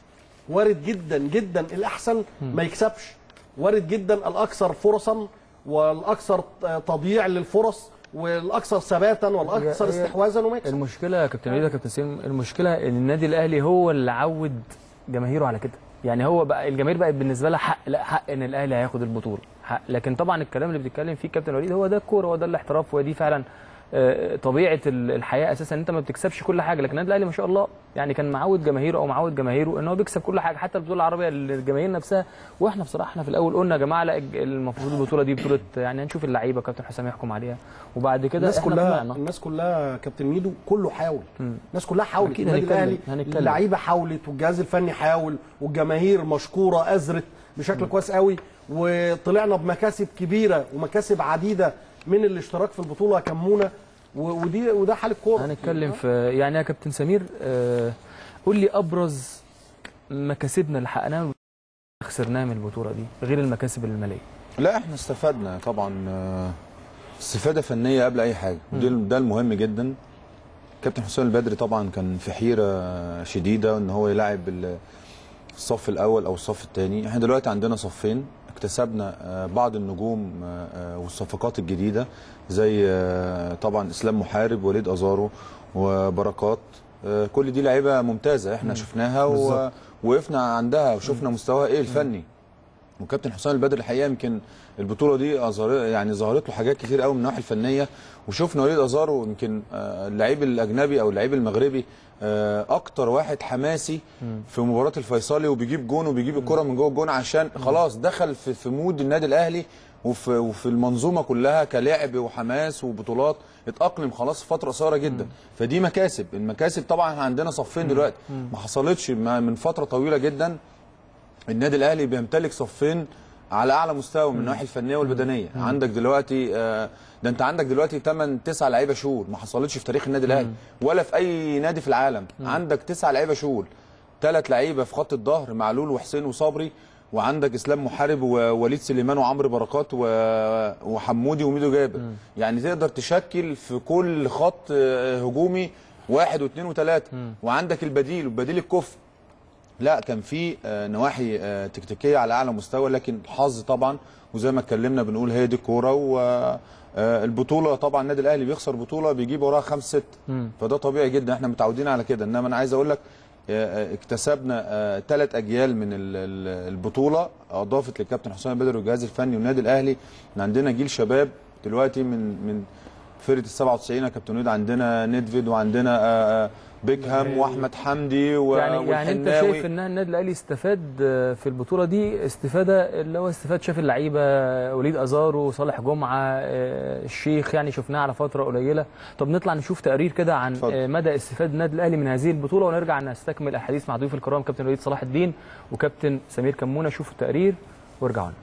وارد جدا جدا الاحسن ما يكسبش وارد جدا الاكثر فرصا والاكثر تضييع للفرص والاكثر ثباتا والاكثر هي- استحواذا وما يكسب المشكله يا كابتن وليد يا كابتن سليم المشكله ان النادي الاهلي هو اللي عود جماهيره على كده يعني هو بقى الجماهير بقت بالنسبه لها حق لا حق ان الاهلي هياخد البطوله حق لكن طبعا الكلام اللي بيتكلم فيه كابتن وليد هو ده الكوره هو ده الاحتراف ودي فعلا آه، طبيعه ال- الحياه اساسا انت ما بتكسبش كل حاجه لكن النادي الاهلي ما شاء الله يعني كان معود جماهيره او معود جماهيره ان هو بيكسب كل حاجه حتى البطوله العربيه الجماهير نفسها واحنا بصراحه احنا في الاول قلنا يا جماعه لا الج- المفروض البطوله دي بطوله يعني هنشوف اللعيبه كابتن حسام يحكم عليها وبعد كده الناس احنا كلها طلعنا. الناس كلها كابتن ميدو كله حاول الناس كلها حاولت أكيد النادي هنتكلم- الاهلي هنتكلم. اللعيبه حاولت والجهاز الفني حاول والجماهير مشكوره اثرت بشكل كويس قوي وطلعنا بمكاسب كبيره ومكاسب عديده من الاشتراك في البطوله كمونه و- ودي وده حال الكوره هنتكلم في يعني يا كابتن سمير آه، قول لي ابرز مكاسبنا اللي حققناها واللي خسرناها من البطوله دي غير المكاسب الماليه لا احنا استفدنا طبعا آه، استفاده فنيه قبل اي حاجه ده ده المهم جدا كابتن حسام البدري طبعا كان في حيره شديده ان هو يلاعب ال- الصف الاول او الصف الثاني احنا دلوقتي عندنا صفين واكتسبنا آه، بعض النجوم آه، آه، والصفقات الجديده زي آه، طبعا اسلام محارب وليد ازارو وبركات آه، كل دي لعيبه ممتازه احنا شفناها بالظبط. ووقفنا عندها وشفنا مستواها ايه الفني وكابتن حسام البدر الحقيقه يمكن البطوله دي أظهر يعني ظهرت له حاجات كتير قوي من الناحيه الفنيه وشفنا وليد ازارو يمكن آه، اللعيب الاجنبي او اللعيب المغربي آه، اكتر واحد حماسي في مباراه الفيصلي وبيجيب جون وبيجيب الكره من جوه الجون عشان خلاص دخل في في مود النادي الاهلي وفي وفي المنظومه كلها كلعب وحماس وبطولات اتاقلم خلاص في فتره قصيره جدا فدي مكاسب المكاسب طبعا احنا عندنا صفين دلوقتي ما حصلتش ما- من فتره طويله جدا النادي الاهلي بيمتلك صفين على اعلى مستوى من الناحيه الفنيه والبدنيه عندك دلوقتي آه، ده انت عندك دلوقتي 8 9 لعيبه شهور ما حصلتش في تاريخ النادي الاهلي ولا في اي نادي في العالم عندك 9 لعيبه شهور ثلاث لعيبه في خط الظهر معلول وحسين وصبري وعندك اسلام محارب ووليد سليمان وعمرو بركات و- وحمودي وميدو جابر يعني تقدر تشكل في كل خط آه، هجومي واحد واثنين وثلاثه وعندك البديل وبديل الكفء لا كان في آه، نواحي آه، تكتيكيه على اعلى مستوى لكن الحظ طبعا وزي ما اتكلمنا بنقول هي دي الكوره والبطوله طبعا النادي الاهلي بيخسر بطوله بيجيب وراها خمس ست فده طبيعي جدا احنا متعودين على كده انما انا عايز اقول لك آه، آه، اكتسبنا ثلاث اجيال من ال- ال- البطوله اضافت للكابتن حسام البدري والجهاز الفني والنادي الاهلي إن عندنا جيل شباب دلوقتي من من فرقه ال 97 يا كابتن وليد عندنا نيدفيد وعندنا آه، آه، بيكهام واحمد حمدي و- يعني يعني انت والحناوي. شايف ان النادي الاهلي استفاد آه، في البطوله دي استفاده اللي هو استفاد شاف اللعيبه آه، وليد ازارو صالح جمعه آه، الشيخ يعني شفناه على فتره قليله طب نطلع نشوف تقرير كده عن اتفضل. آه، مدى استفاده النادي الاهلي من هذه البطوله ونرجع نستكمل الحديث مع ضيوف الكرام كابتن وليد صلاح الدين وكابتن سمير كمونه شوفوا التقرير وارجعوا لنا.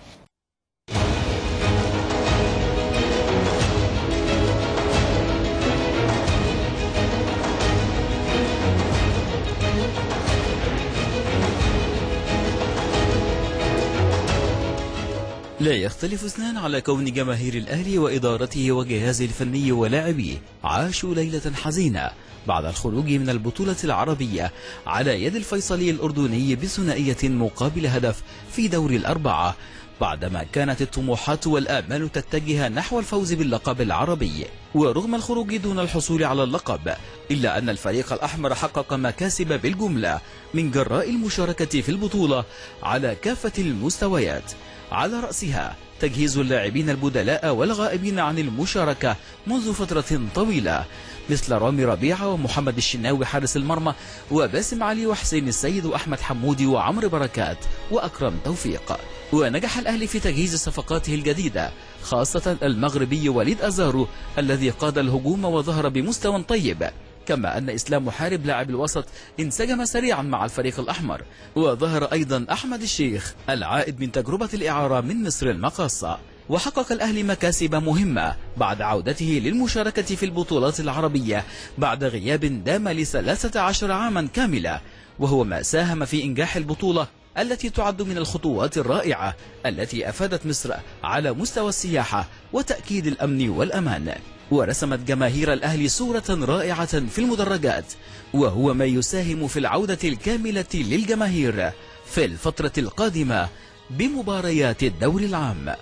لا يختلف اثنان على كون جماهير الأهلي وإدارته وجهازه الفني ولاعبيه عاشوا ليلة حزينة بعد الخروج من البطولة العربية على يد الفيصلي الأردني بثنائية مقابل هدف في دور الأربعة بعدما كانت الطموحات والآمال تتجه نحو الفوز باللقب العربي ورغم الخروج دون الحصول على اللقب إلا أن الفريق الأحمر حقق مكاسب بالجملة من جراء المشاركة في البطولة على كافة المستويات على رأسها تجهيز اللاعبين البدلاء والغائبين عن المشاركة منذ فترة طويلة مثل رامي ربيعة ومحمد الشناوي حارس المرمى وباسم علي وحسين السيد وأحمد حمودي وعمرو بركات وأكرم توفيق ونجح الأهلي في تجهيز صفقاته الجديدة خاصة المغربي وليد أزارو الذي قاد الهجوم وظهر بمستوى طيب كما أن إسلام محارب لاعب الوسط انسجم سريعا مع الفريق الأحمر وظهر أيضا أحمد الشيخ العائد من تجربة الإعارة من مصر المقاصة وحقق الأهلي مكاسب مهمة بعد عودته للمشاركة في البطولات العربية بعد غياب دام لثلاثة عشر عاما كاملة وهو ما ساهم في إنجاح البطولة التي تعد من الخطوات الرائعة التي أفادت مصر على مستوى السياحة وتأكيد الأمن والأمان ورسمت جماهير الأهلي صورة رائعة في المدرجات وهو ما يساهم في العودة الكاملة للجماهير في الفترة القادمة بمباريات الدوري العام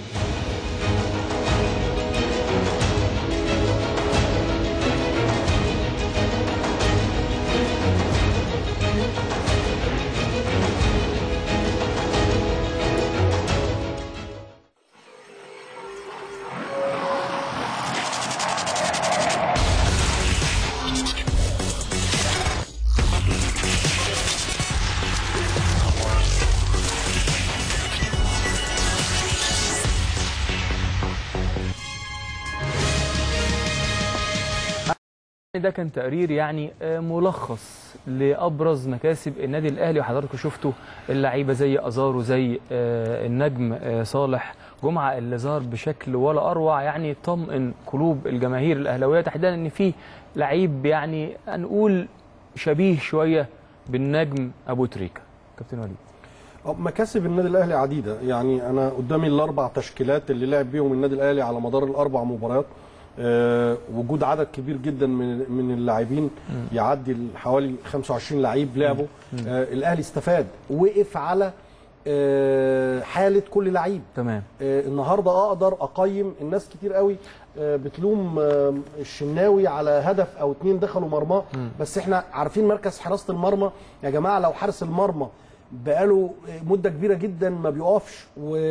ده كان تقرير يعني آه، ملخص لابرز مكاسب النادي الاهلي وحضراتكم شفتوا اللعيبه زي ازارو زي آه، النجم آه، صالح جمعه اللي ظهر بشكل ولا اروع يعني طمئن قلوب الجماهير الاهلاويه تحديدا ان في لعيب يعني هنقول شبيه شويه بالنجم ابو تريكه كابتن وليد أه، مكاسب النادي الاهلي عديده يعني انا قدامي الاربع تشكيلات اللي لعب بيهم النادي الاهلي على مدار الاربع مباريات أه وجود عدد كبير جدا من من اللاعبين يعدي حوالي 25 لعيب لعبوا أه الاهلي استفاد وقف على آه، حاله كل لعيب تمام آه، النهارده اقدر اقيم الناس كتير قوي آه، بتلوم آه، الشناوي على هدف او اتنين دخلوا مرماه بس احنا عارفين مركز حراسه المرمى يا جماعه لو حارس المرمى بقاله مده كبيره جدا ما بيقفش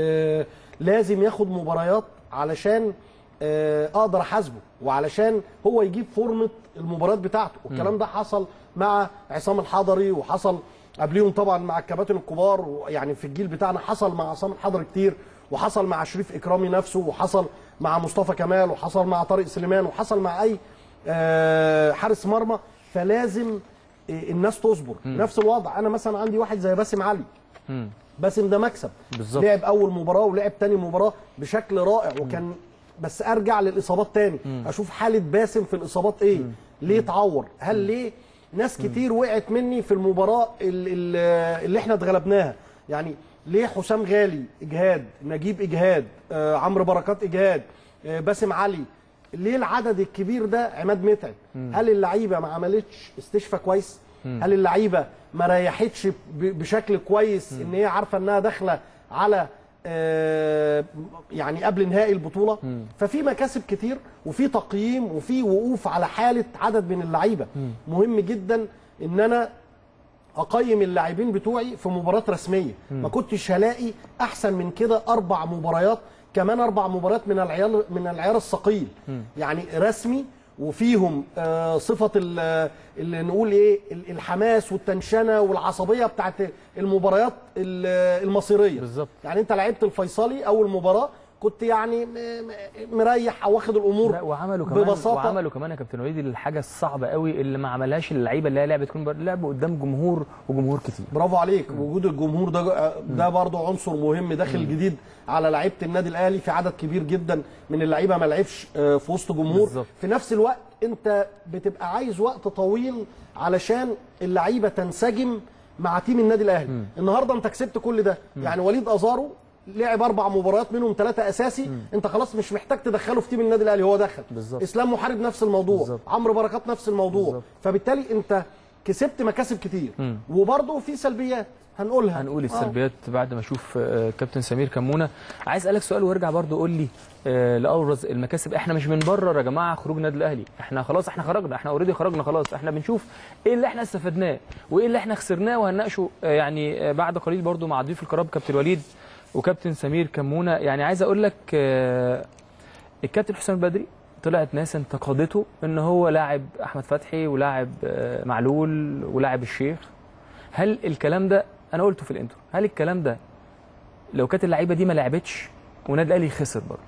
ولازم ياخد مباريات علشان آه، اقدر احاسبه وعلشان هو يجيب فورمه المباريات بتاعته والكلام ده حصل مع عصام الحضري وحصل قبليهم طبعا مع الكباتن الكبار ويعني في الجيل بتاعنا حصل مع عصام الحضري كتير وحصل مع شريف اكرامي نفسه وحصل مع مصطفى كمال وحصل مع طارق سليمان وحصل مع اي آه، حارس مرمى فلازم آه، الناس تصبر نفس الوضع انا مثلا عندي واحد زي باسم علي باسم ده مكسب بالظبط. لعب اول مباراه ولعب تاني مباراه بشكل رائع وكان بس ارجع للاصابات تاني اشوف حاله باسم في الاصابات ايه ليه اتعور هل ليه ناس كتير وقعت مني في المباراه ال- ال- اللي احنا اتغلبناها يعني ليه حسام غالي اجهاد نجيب اجهاد آه عمرو بركات اجهاد آه باسم علي ليه العدد الكبير ده عماد متعب هل اللعيبه ما عملتش استشفاء كويس هل اللعيبه ما ريحتش ب- بشكل كويس ان هي عارفه انها داخله على آه، يعني قبل نهائي البطوله ففي مكاسب كتير وفي تقييم وفي وقوف على حاله عدد من اللعيبه مهم جدا ان انا اقيم اللاعبين بتوعي في مباريات رسميه ما كنتش هلاقي احسن من كده اربع مباريات كمان اربع مباريات من العيار من العيار الثقيل يعني رسمي وفيهم آه، صفه ال- اللي نقول ايه ال- الحماس والتنشنه والعصبيه بتاعت المباريات ال- المصيريه بالظبط. يعني انت لعبت الفيصلي اول مباراه كنت يعني م- م- مريح او واخد الامور لا وعملوا كمان ببساطه وعملوا كمان يا كابتن وليد الحاجه الصعبه قوي اللي ما عملهاش اللعيبه اللي هي لعبت كون لعبوا قدام جمهور وجمهور كتير برافو عليك وجود الجمهور ده ده برضه عنصر مهم داخل جديد على لعيبه النادي الاهلي في عدد كبير جدا من اللعيبه ما لعبش آه، في وسط جمهور بالظبط. في نفس الوقت انت بتبقى عايز وقت طويل علشان اللعيبه تنسجم مع تيم النادي الاهلي النهارده انت كسبت كل ده يعني وليد ازارو لعب اربع مباريات منهم ثلاثه اساسي انت خلاص مش محتاج تدخله في تيم النادي الاهلي هو دخل بالظبط. اسلام محارب نفس الموضوع بالظبط. عمرو بركات نفس الموضوع بالظبط. فبالتالي انت كسبت مكاسب كتير وبرضه في سلبيات هنقولها هنقول آه. السلبيات بعد ما اشوف آه، كابتن سمير كمونه عايز اسالك سؤال وارجع برضو قول لي آه، لابرز المكاسب احنا مش بنبرر يا جماعه خروج النادي الاهلي احنا خلاص احنا خرجنا احنا اوريدي خرجنا خلاص احنا بنشوف ايه اللي احنا استفدناه وايه اللي احنا خسرناه وهنناقشه آه، يعني آه، بعد قليل برضو مع ضيوف الكرام كابتن وليد وكابتن سمير كمونه يعني عايز اقول لك آه، الكابتن حسام البدري طلعت ناس انتقدته ان هو لاعب احمد فتحي ولاعب آه، معلول ولاعب الشيخ هل الكلام ده انا قلته في الانترو هل الكلام ده لو كانت اللعيبه دي ما لعبتش والنادي الاهلي خسر برضه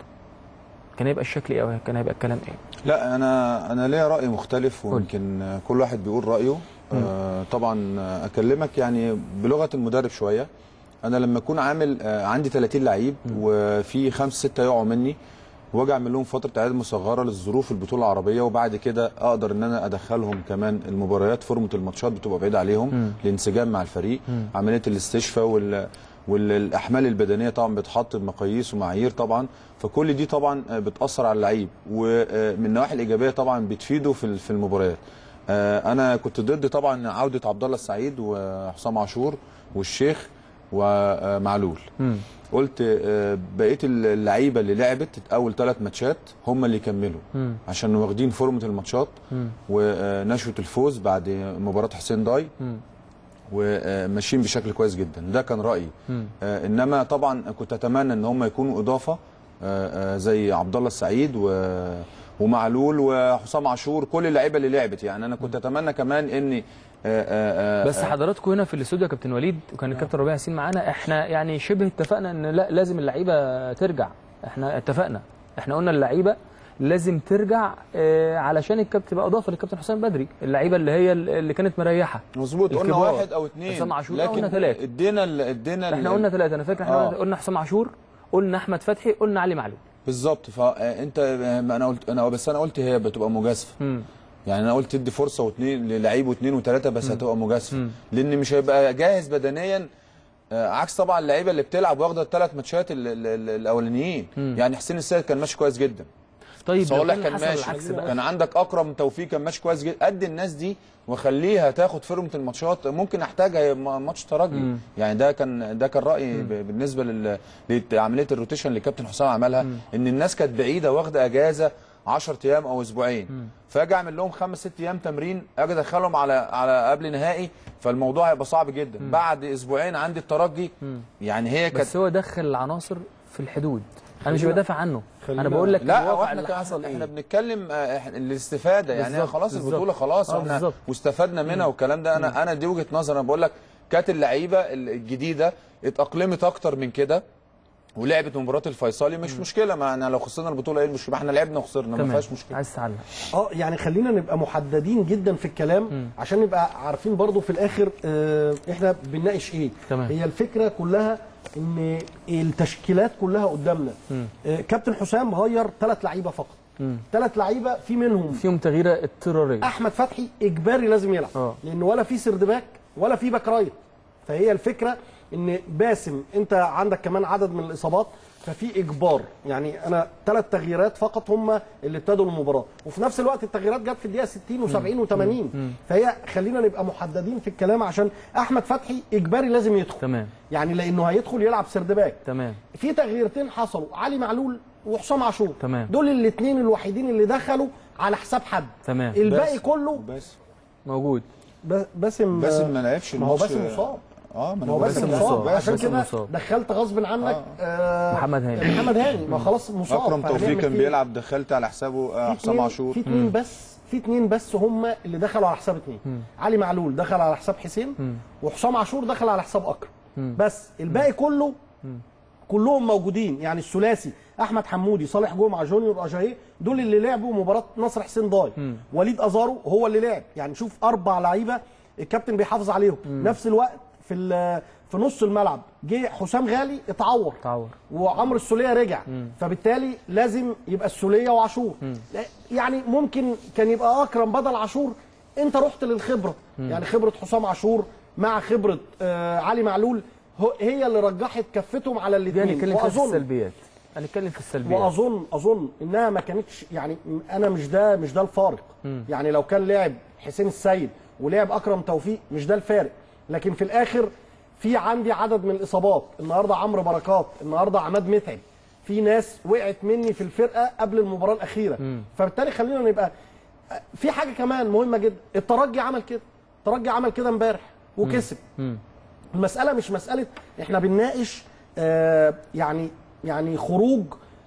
كان هيبقى الشكل ايه او كان هيبقى الكلام ايه لا انا انا ليا راي مختلف ويمكن كل واحد بيقول رايه آه طبعا اكلمك يعني بلغه المدرب شويه انا لما اكون عامل آه عندي 30 لعيب وفي خمسه سته يقعوا مني واجي اعمل لهم فتره اعداد مصغره للظروف البطوله العربيه وبعد كده اقدر ان انا ادخلهم كمان المباريات فورمه الماتشات بتبقى بعيده عليهم الانسجام مع الفريق عمليه الاستشفاء وال والاحمال البدنيه طبعا بتحط بمقاييس ومعايير طبعا فكل دي طبعا آه، بتاثر على اللعيب ومن النواحي الايجابيه طبعا بتفيده في ال- في المباريات آه، انا كنت ضد طبعا عوده عبد الله السعيد وحسام عاشور والشيخ ومعلول قلت آه، بقيه اللعيبه اللي لعبت اول ثلاث ماتشات هم اللي يكملوا عشان واخدين فورمه الماتشات ونشوه الفوز بعد مباراه حسين داي وماشيين بشكل كويس جدا ده كان رايي آه انما طبعا كنت اتمنى ان هم يكونوا اضافه آه آه زي عبد الله السعيد و ومعلول وحسام عاشور كل اللعيبه اللي لعبت يعني انا كنت اتمنى كمان ان آه آه آه بس حضراتكم هنا في الاستوديو يا كابتن وليد وكان الكابتن ربيع ياسين معانا احنا يعني شبه اتفقنا ان لا لازم اللعيبه ترجع احنا اتفقنا احنا قلنا اللعيبه لازم ترجع اه علشان الكابتن تبقى اضافه للكابتن حسام بدري اللعيبه اللي هي اللي كانت مريحه مظبوط قلنا الكبار. واحد او اثنين حسام عاشور، آه، لكن قلنا ثلاثة. ادينا ال- ادينا ال- احنا قلنا ثلاثه انا فاكر احنا آه. قلنا حسام عاشور قلنا احمد فتحي قلنا علي معلول بالظبط فانت انا قلت انا بس انا قلت هي بتبقى مجازفه مم. يعني انا قلت تدي فرصه واثنين للعيب واثنين وثلاثه بس هتبقى مجازفه لان مش هيبقى جاهز بدنيا آه، عكس طبعا اللعيبه اللي بتلعب واخده الثلاث ماتشات ال- ال- ال- الاولانيين يعني حسين السيد كان ماشي كويس جدا طيب لو صالح كان كان حصل ماشي العكس بقى كان عندك اكرم توفيق كان ماشي كويس جدا قد الناس دي وخليها تاخد فورمه الماتشات ممكن احتاجها م- ماتش ترجي يعني ده كان ده كان رايي ب- بالنسبه لل- لعمليه الروتيشن اللي كابتن حسام عملها ان الناس كانت بعيده واخده اجازه 10 ايام او اسبوعين فاجي اعمل لهم خمس ست ايام تمرين اجي ادخلهم على على قبل نهائي فالموضوع هيبقى صعب جدا بعد اسبوعين عندي الترجي يعني هي كانت بس هو دخل العناصر في الحدود انا مش بدافع عنه انا خلينا- بقول لك لا الواقع هو احنا اللي كان- حصل احنا ايه بنتكلم آه، إحنا الاستفاده يعني بالظبط، خلاص بالظبط. البطوله خلاص آه، واحنا بالظبط. واستفدنا منها والكلام ده انا انا دي وجهه نظر انا بقول لك كانت اللعيبه الجديده اتاقلمت اكتر من كده ولعبت مباراه الفيصلي مش مشكله ما احنا لو خسرنا البطوله ايه المشكله ما احنا لعبنا وخسرنا ما تمام فيهاش مشكله عايز تعلق اه يعني خلينا نبقى محددين جدا في الكلام عشان نبقى عارفين برضو في الاخر آه احنا بنناقش ايه تمام. هي الفكره كلها ان التشكيلات كلها قدامنا آه كابتن حسام غير ثلاث لعيبه فقط ثلاث لعيبه في منهم فيهم تغييره اضطراريه احمد فتحي اجباري لازم يلعب اه. لان ولا في سرد باك ولا في باك رايت فهي الفكره ان باسم انت عندك كمان عدد من الاصابات ففي اجبار يعني انا ثلاث تغييرات فقط هم اللي ابتدوا المباراه وفي نفس الوقت التغييرات جت في الدقيقه 60 و70 و80 فهي خلينا نبقى محددين في الكلام عشان احمد فتحي اجباري لازم يدخل تمام يعني لانه هيدخل يلعب سرد باك تمام في تغييرتين حصلوا علي معلول وحسام عاشور تمام. دول الاثنين الوحيدين اللي دخلوا على حساب حد تمام. الباقي بس- كله بس موجود ب- باسم باسم ما لعبش ما هو الماتش. باسم مصاب اه ما ما هو أنا باسم بقول لك مصاب مصاب. عشان باسم كده مصاب. دخلت غصب عنك آه محمد هاني. محمد هاني ما خلاص مصاب اكرم فهنعمل توفيق كان فيه. بيلعب دخلت على حسابه آه، في حسام اتنين- عاشور في اثنين بس في اثنين بس هم اللي دخلوا على حساب اثنين علي معلول دخل على حساب حسين وحسام عاشور دخل على حساب اكرم بس الباقي كله كلهم موجودين يعني الثلاثي احمد حمودي صالح جمعه جونيور اجاي دول اللي لعبوا مباراه نصر حسين ضاي وليد ازارو هو اللي لعب يعني شوف اربع لعيبه الكابتن بيحافظ عليهم نفس الوقت في ال- في نص الملعب جه حسام غالي اتعور تعور وعمرو السوليه رجع فبالتالي لازم يبقى السوليه وعاشور لا- يعني ممكن كان يبقى اكرم بدل عاشور انت رحت للخبره يعني خبره حسام عاشور مع خبره آه علي معلول هو- هي اللي رجحت كفتهم على دي الاثنين هنتكلم فيها في السلبيات هنتكلم في السلبيات واظن اظن انها ما كانتش يعني م- انا مش ده مش ده الفارق يعني لو كان لعب حسين السيد ولعب اكرم توفيق مش ده الفارق لكن في الاخر في عندي عدد من الاصابات النهارده عمرو بركات النهارده عماد متعب في ناس وقعت مني في الفرقه قبل المباراه الاخيره فبالتالي خلينا نبقى في حاجه كمان مهمه جدا الترجي عمل كده الترجي عمل كده امبارح وكسب المساله مش مساله احنا بنناقش آه يعني يعني خروج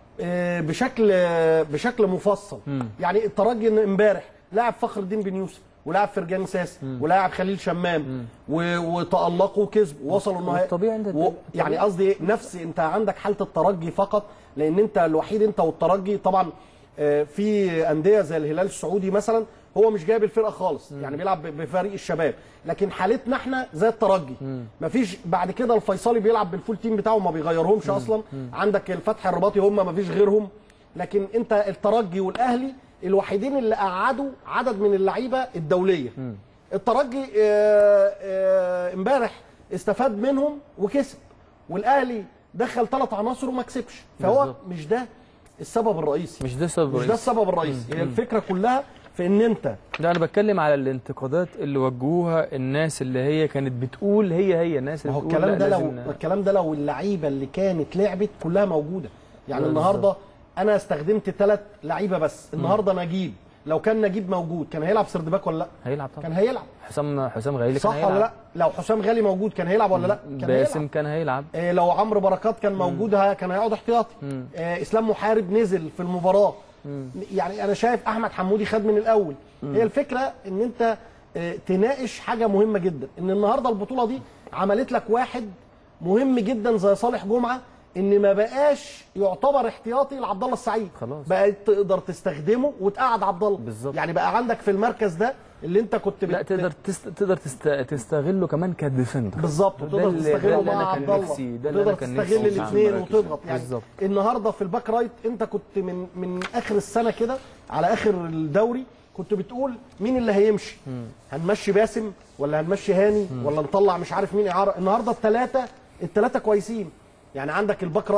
آه بشكل آه بشكل مفصل يعني الترجي إن امبارح لاعب فخر الدين بن يوسف ولاعب فرجاني ساسي ولاعب خليل شمام و- وتالقوا وكسبوا وصلوا النهائي والطبيعي أنت- و... يعني قصدي إيه؟ نفس انت عندك حاله الترجي فقط لان انت الوحيد انت والترجي طبعا آه، في انديه زي الهلال السعودي مثلا هو مش جايب الفرقه خالص يعني بيلعب ب- بفريق الشباب لكن حالتنا احنا زي الترجي مفيش بعد كده الفيصلي بيلعب بالفول تيم بتاعه ما بيغيرهمش اصلا عندك الفتح الرباطي هم مفيش غيرهم لكن انت الترجي والاهلي الوحيدين اللي قعدوا عدد من اللعيبه الدوليه الترجي آه، آه، امبارح استفاد منهم وكسب والاهلي دخل ثلاث عناصر وما كسبش فهو بالظبط. مش ده السبب الرئيسي مش ده السبب مش ده الرئيسي. السبب الرئيسي هي الفكره كلها في ان انت لا انا بتكلم على الانتقادات اللي وجهوها الناس اللي هي كانت بتقول هي هي الناس ما اللي هو بتقول الكلام لا ده لو لازم- الكلام ده لو اللعيبه اللي كانت لعبت كلها موجوده يعني بالظبط. النهارده انا استخدمت ثلاث لعيبه بس النهارده نجيب لو كان نجيب موجود كان هيلعب سرد باك ولا لا هيلعب طبعا كان هيلعب حسام حسام غالي كان صح هيلعب. ولا لا لو حسام غالي موجود كان هيلعب ولا لا كان باسم هيلعب كان هيلعب إيه لو عمرو بركات كان موجود ها- كان هيقعد احتياطي إيه اسلام محارب نزل في المباراه يعني انا شايف احمد حمودي خد من الاول هي الفكره ان انت إيه تناقش حاجه مهمه جدا ان النهارده البطوله دي عملت لك واحد مهم جدا زي صالح جمعه ان ما بقاش يعتبر احتياطي لعبد الله السعيد خلاص. بقى تقدر تستخدمه وتقعد عبد الله بالظبط. يعني بقى عندك في المركز ده اللي انت كنت لا بت- تقدر تست... تقدر تست... تستغله كمان كديفندر بالظبط ده وتقدر اللي- ده تستغله اللي أنا مع كان عبد الله نفسي- ده اللي تقدر أنا كان نفسي تستغل أوصل الاثنين له. وتضغط يعني بالظبط. النهارده في الباك رايت انت كنت من من اخر السنه كده على اخر الدوري كنت بتقول مين اللي هيمشي هنمشي باسم ولا هنمشي هاني ولا نطلع مش عارف مين اعاره النهارده الثلاثه الثلاثه كويسين يعني عندك الباك رايت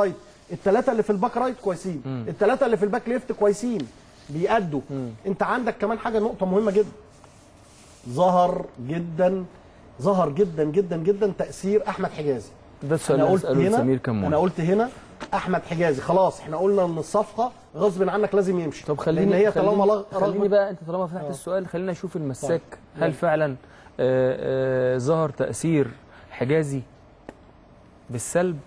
الثلاثه اللي في الباك رايت كويسين الثلاثه اللي في الباك ليفت كويسين بيأدوا انت عندك كمان حاجه نقطه مهمه جدا ظهر جدا ظهر جدا جدا جدا تاثير احمد حجازي ده السؤال انا اللي قلت هسأله هنا لسمير كمون انا قلت هنا احمد حجازي خلاص احنا قلنا ان الصفقه غصب عنك لازم يمشي طب خليني لان هي طالما خليني, لغ... خليني رغم بقى انت طالما فتحت آه. السؤال خلينا نشوف المساك طيب. هل فعلا آه، آه، ظهر تأثير حجازي بالسلب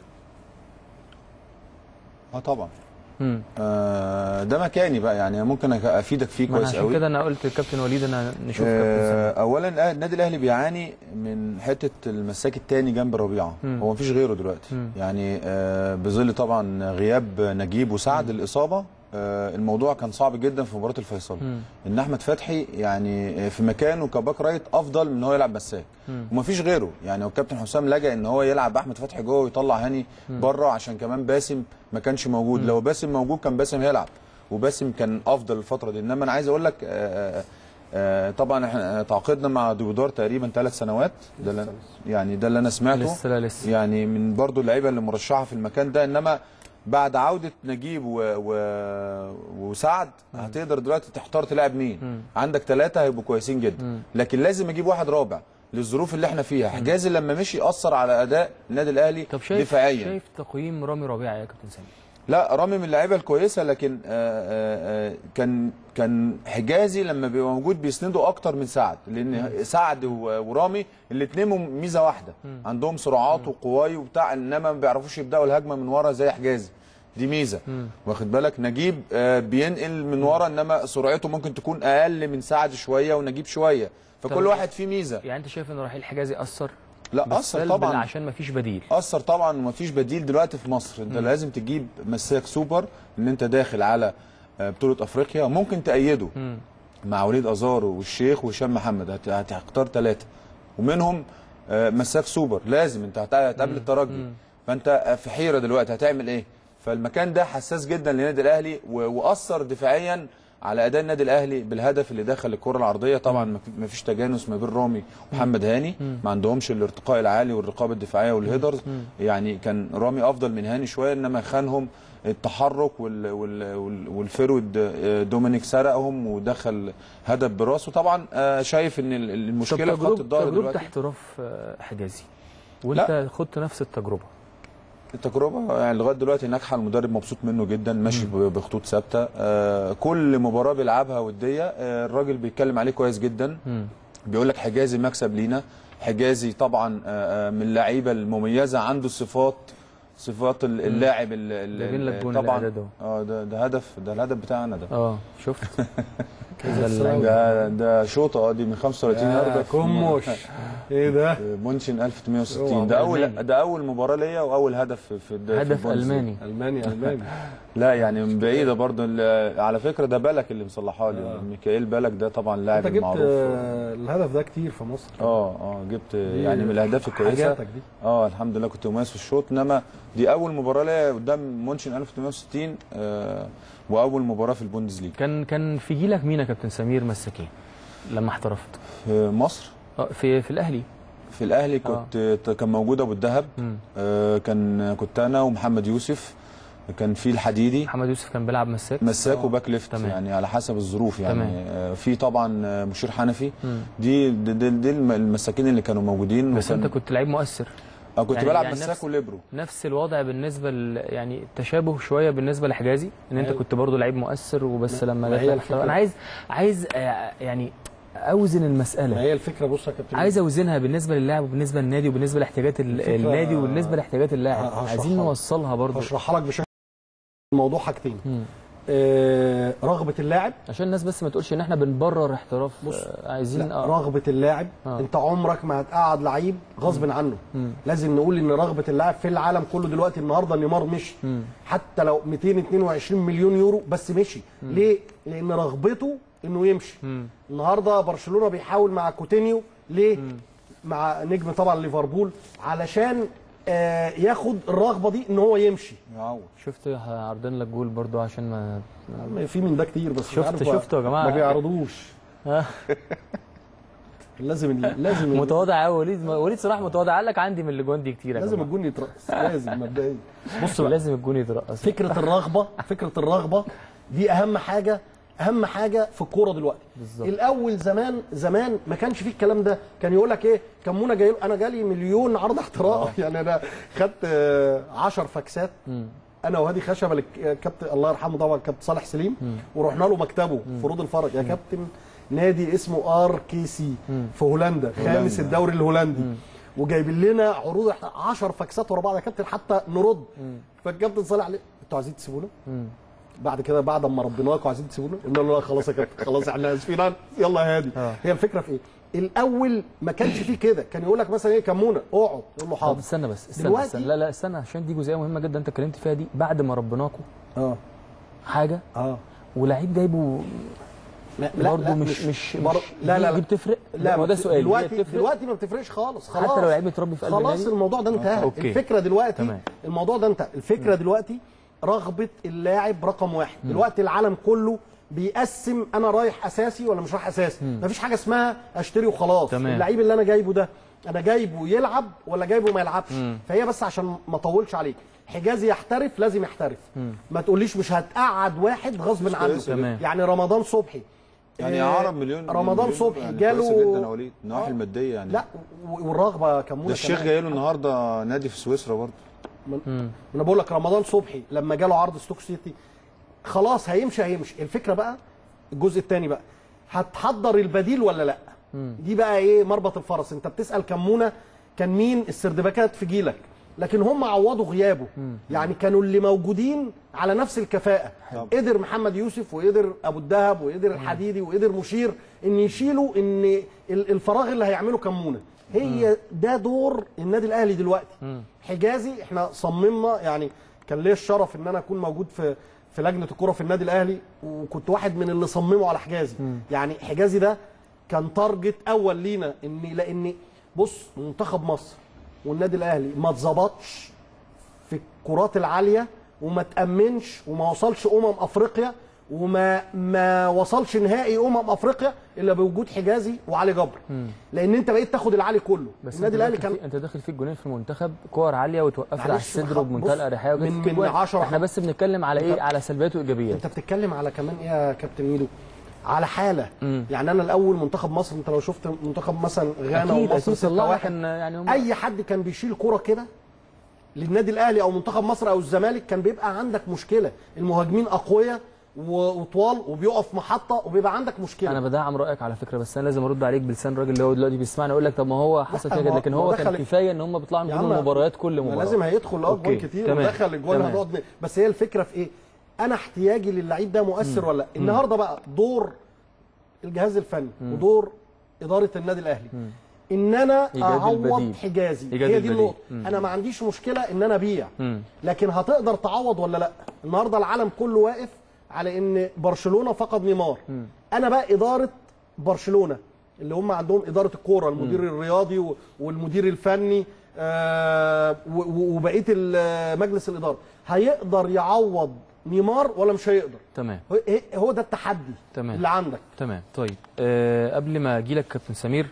اه طبعا مم. آه ده مكاني بقى يعني ممكن أك- افيدك فيه ما أنا كويس عشان قوي كده انا قلت كابتن وليد انا نشوف كابتن آه سمير اولا آه، النادي الاهلي بيعاني من حته المساك الثاني جنب ربيعه مم. هو مفيش غيره دلوقتي مم. يعني آه بظل طبعا غياب نجيب وسعد الاصابه آه الموضوع كان صعب جدا في مباراه الفيصل مم. ان احمد فتحي يعني في مكانه كباك رايت افضل من ان هو يلعب مساك مم. ومفيش غيره يعني الكابتن حسام لجأ ان هو يلعب احمد فتحي جوه ويطلع هاني بره عشان كمان باسم ما كانش موجود لو باسم موجود كان باسم هيلعب وباسم كان افضل الفتره دي انما انا عايز اقول لك آه، آه، آه، طبعا احنا تعاقدنا مع ديودار تقريبا ثلاث سنوات ده اللي أنا- يعني ده اللي انا سمعته لسه لا لسه يعني من برضو اللعيبه اللي مرشحه في المكان ده انما بعد عوده نجيب و... و... وسعد هتقدر دلوقتي تحتار تلعب مين مم. عندك ثلاثه هيبقوا كويسين جدا مم. لكن لازم اجيب واحد رابع للظروف اللي احنا فيها حجازي لما مشي اثر على اداء النادي الاهلي طب شايف دفاعيا شايف تقييم رامي ربيعه يا كابتن سمير لا رامي من اللعيبه الكويسه لكن آه، آه، آه، كان كان حجازي لما بيبقى موجود بيسنده اكتر من سعد لان سعد و- ورامي الاثنين ميزه واحده عندهم سرعات وقواي وبتاع انما ما بيعرفوش يبداوا الهجمه من ورا زي حجازي دي ميزه واخد بالك نجيب آه، بينقل من ورا انما سرعته ممكن تكون اقل من سعد شويه ونجيب شويه فكل طب- واحد فيه ميزه يعني انت شايف ان رحيل حجازي اثر لا اثر بالسلب طبعا عشان ما فيش بديل اثر طبعا ومفيش بديل دلوقتي في مصر انت لازم تجيب مساك سوبر ان انت داخل على آه، بطوله افريقيا ممكن تأيده مم. مع وليد ازارو والشيخ وهشام محمد هت- هتختار ثلاثه ومنهم آه، مساك سوبر لازم انت هت- هتقابل الترجي فانت في حيره دلوقتي هتعمل ايه فالمكان ده حساس جدا للنادي الاهلي و- واثر دفاعيا على اداء النادي الاهلي بالهدف اللي دخل الكره العرضيه طبعا ما في- ما فيش تجانس ما بين رامي ومحمد هاني ما عندهمش الارتقاء العالي والرقابه الدفاعيه والهيدرز يعني كان رامي افضل من هاني شويه انما خانهم التحرك وال وال وال والفرود آه، دومينيك سرقهم ودخل هدف براسه طبعا آه، شايف ان ال- طب المشكله في خط تجربه الظهر تجربه دلوقتي احتراف آه، حجازي وانت خدت نفس التجربه التجربه يعني لغايه دلوقتي ناجحه المدرب مبسوط منه جدا ماشي ب- بخطوط ثابته آه، كل مباراه بيلعبها وديه آه، الراجل بيتكلم عليه كويس جدا مم. بيقول لك حجازي مكسب لينا حجازي طبعا آه، آه، من اللعيبه المميزه عنده صفات صفات ال- اللاعب ال- ال- جايبين لك ال- جون طبعا الإعداد اه ده ده هدف ده الهدف بتاعنا ده اه شفت ده السلام. اللعيب. ده ده شوطه اه دي من 35 يا يارده كمش ايه ده مونشن 1860 اوعى ده اول ألماني. ده اول مباراه ليا واول هدف في في الد- في هدف البوندسليغا. الماني الماني الماني لا يعني من بعيده برضه ال- على فكره ده بالك اللي مصلحها لي ميكائيل بالك ده طبعا لاعب انت جبت معروف آه، الهدف ده كتير في مصر اه اه جبت يعني من الاهداف الكويسه حاجاتك دي اه الحمد لله كنت مميز في الشوط انما دي اول مباراه ليا قدام مونشن 1860 آه واول مباراه في البوندسليغا كان كان في جيلك مين يا كابتن سمير مساكين لما احترفت في مصر اه في في الاهلي في الاهلي كنت كان موجود ابو الدهب مم. آه كان كنت انا ومحمد يوسف كان في الحديدي محمد يوسف كان بيلعب مساك مساك وباك ليفت تمام. يعني على حسب الظروف يعني تمام. آه، في طبعا آه، مشير حنفي مم. دي دي, دي, دي الم- المساكين اللي كانوا موجودين بس وكان- انت كنت لعيب مؤثر آه، كنت يعني- بلعب يعني مساك نفس- وليبرو نفس الوضع بالنسبه ل... يعني تشابه شويه بالنسبه لحجازي ان انت أيوة. كنت برضو لعيب مؤثر وبس لما ما جت هي الاحتراف- الفكرة. انا عايز عايز آه، يعني اوزن ما المساله هي الفكره بص يا كابتن عايز اوزنها بالنسبه للاعب وبالنسبه للنادي وبالنسبه لاحتياجات ال- الفكرة- النادي وبالنسبه لاحتياجات اللاعب هشرحها عايزين لك. نوصلها برضو هشرحها لك بشكل الموضوع حاجتين مم. آه رغبه اللاعب عشان الناس بس ما تقولش ان احنا بنبرر احتراف بص، آه، عايزين لا اه رغبه اللاعب آه. انت عمرك ما هتقعد لعيب غصب عنه مم. لازم نقول ان رغبه اللاعب في العالم كله دلوقتي النهارده نيمار مشي مم. حتى لو 222 مليون يورو بس مشي ليه لان رغبته انه يمشي مم. النهارده برشلونه بيحاول مع كوتينيو ليه مع نجم طبعا ليفربول علشان آه ياخد الرغبه دي ان هو يمشي يعوض شفت عارضين لك جول برضو عشان ما في من ده كتير بس مش شفت- عارف شفتوا يا جماعة؟ ما بيعرضوش آه. لازم لازم متواضع قوي وليد وليد صراحه متواضع قال لك عندي من الاجوان دي كتير يا لازم جماعة. الجون يترقص لازم مبدئيا بص بقى لازم الجون يترقص فكره الرغبه فكره الرغبه دي اهم حاجه اهم حاجه في الكوره دلوقتي بالظبط. الاول زمان زمان ما كانش فيه الكلام ده كان يقول لك ايه كمونه جاي انا جالي مليون عرض احتراف يعني انا خدت 10 فاكسات انا وهادي خشبه لك- كابتن الله يرحمه طبعا كابتن صالح سليم ورحنا له مكتبه فروض الفرج يا كابتن نادي اسمه ار كي سي في هولندا خامس الدوري الهولندي وجايبين لنا عروض 10 فاكسات ورا بعض يا كابتن حتى نرد فالكابتن صالح عليه انتوا عايزين تسيبونا؟ بعد كده بعد ما ربيناكم عايزين تسيبونا قلنا له لا خلاص يا كابتن خلاص احنا اسفين يلا يا هادي آه. هي الفكره في ايه؟ الاول ما كانش فيه كده كان يقول لك مثلا ايه كمونه اقعد يقول له طب حاضر استنى بس استنى, دلوقتي- استنى لا لا استنى عشان دي جزئيه مهمه جدا انت اتكلمت فيها دي بعد ما ربيناكم اه حاجه اه ولعيب جايبه لا برضه مش مش, بر... مش لا لا دي لا بتفرق لا هو ده سؤال دي دلوقتي بتفرق؟ دلوقتي ما بتفرقش خالص خلاص حتى لو لعيب اتربي في قلب خلاص النادي؟ الموضوع ده انتهى أوكي. الفكره دلوقتي تمام. الموضوع ده انتهى الفكره دلوقتي رغبه اللاعب رقم واحد دلوقتي العالم كله بيقسم انا رايح اساسي ولا مش رايح اساسي مفيش حاجه اسمها اشتري وخلاص تمام. اللعيب اللي انا جايبه ده انا جايبه يلعب ولا جايبه ما يلعبش فهي بس عشان ما اطولش عليك حجازي يحترف لازم يحترف ما تقوليش مش هتقعد واحد غصب عنه كويسة تمام. يعني رمضان صبحي يعني آه، عرب مليون رمضان مليون صبحي يعني جاله كويسة جدا يا وليد النواحي آه. الماديه يعني لا و- والرغبه كمونه ده الشيخ كمان. جاي له النهارده نادي في سويسرا برضه انا بقول لك رمضان صبحي لما جاله عرض ستوك سيتي خلاص هيمشي هيمشي الفكره بقى الجزء الثاني بقى هتحضر البديل ولا لا دي بقى ايه مربط الفرس انت بتسال كمونه كان مين السردباكات في جيلك لكن هم عوضوا غيابه يعني كانوا اللي موجودين على نفس الكفاءه قدر محمد يوسف وقدر ابو الدهب وقدر الحديدي وقدر مشير ان يشيلوا ان ال- الفراغ اللي هيعمله كمونه هي ده دور النادي الاهلي دلوقتي حجازي احنا صممنا يعني كان ليا الشرف ان انا اكون موجود في في لجنه الكره في النادي الاهلي وكنت واحد من اللي صمموا على حجازي يعني حجازي ده كان تارجت اول لينا ان لان بص منتخب مصر والنادي الاهلي ما اتظبطش في الكرات العاليه وما تامنش وما وصلش امم افريقيا وما ما وصلش نهائي امم افريقيا الا بوجود حجازي وعلي جبر لان انت بقيت تاخد العالي كله بس النادي انت الاهلي داخل كان في- انت داخل فيك جونين في المنتخب كور عاليه وتوقفها على معلش، الصدر بص، وبمنتهى الاريحيه وجت من- فيك من جوان. 10 احنا بس بنتكلم على ايه على سلبيات وايجابيات انت بتتكلم على كمان ايه يا كابتن ميدو على حاله يعني انا الاول منتخب مصر انت لو شفت منتخب مثلا غانا اكيد ومصر اكيد 6 طلعنا 1 كان يعني هم اي حد كان بيشيل كرة كده للنادي الاهلي او منتخب مصر او الزمالك كان بيبقى عندك مشكله المهاجمين اقوياء و- وطوال وبيقف محطه وبيبقى عندك مشكله انا بدعم رايك على فكره بس انا لازم ارد عليك بلسان الراجل اللي هو دلوقتي بيسمعني يقول لك طب ما هو حصل لا، فيها ما كده هو- لكن ما هو هو كان دخل- كفايه ان هم بيطلعوا يا من عم، المباريات كل ما مباراه لازم هيدخل اه جوان أوكي، كتير تمام، ودخل اجوان تمام. هنقعد ن- بس هي الفكره في ايه؟ انا احتياجي للعيب ده مؤثر ولا لا؟ النهارده بقى دور الجهاز الفني ودور اداره النادي الاهلي ان انا إيجاد اعوض البديل. حجازي إيجاد هي دي البديل. النقطه مم. انا ما عنديش مشكله ان انا ابيع مم. لكن هتقدر تعوض ولا لا النهارده العالم كله واقف على ان برشلونه فقد نيمار انا بقى اداره برشلونه اللي هم عندهم اداره الكوره المدير الرياضي و- والمدير الفني آه، و- و- وبقيه ال- مجلس الاداره هيقدر يعوض نيمار ولا مش هيقدر تمام هو- هو ده التحدي تمام. اللي عندك تمام طيب أه قبل ما اجي لك كابتن سمير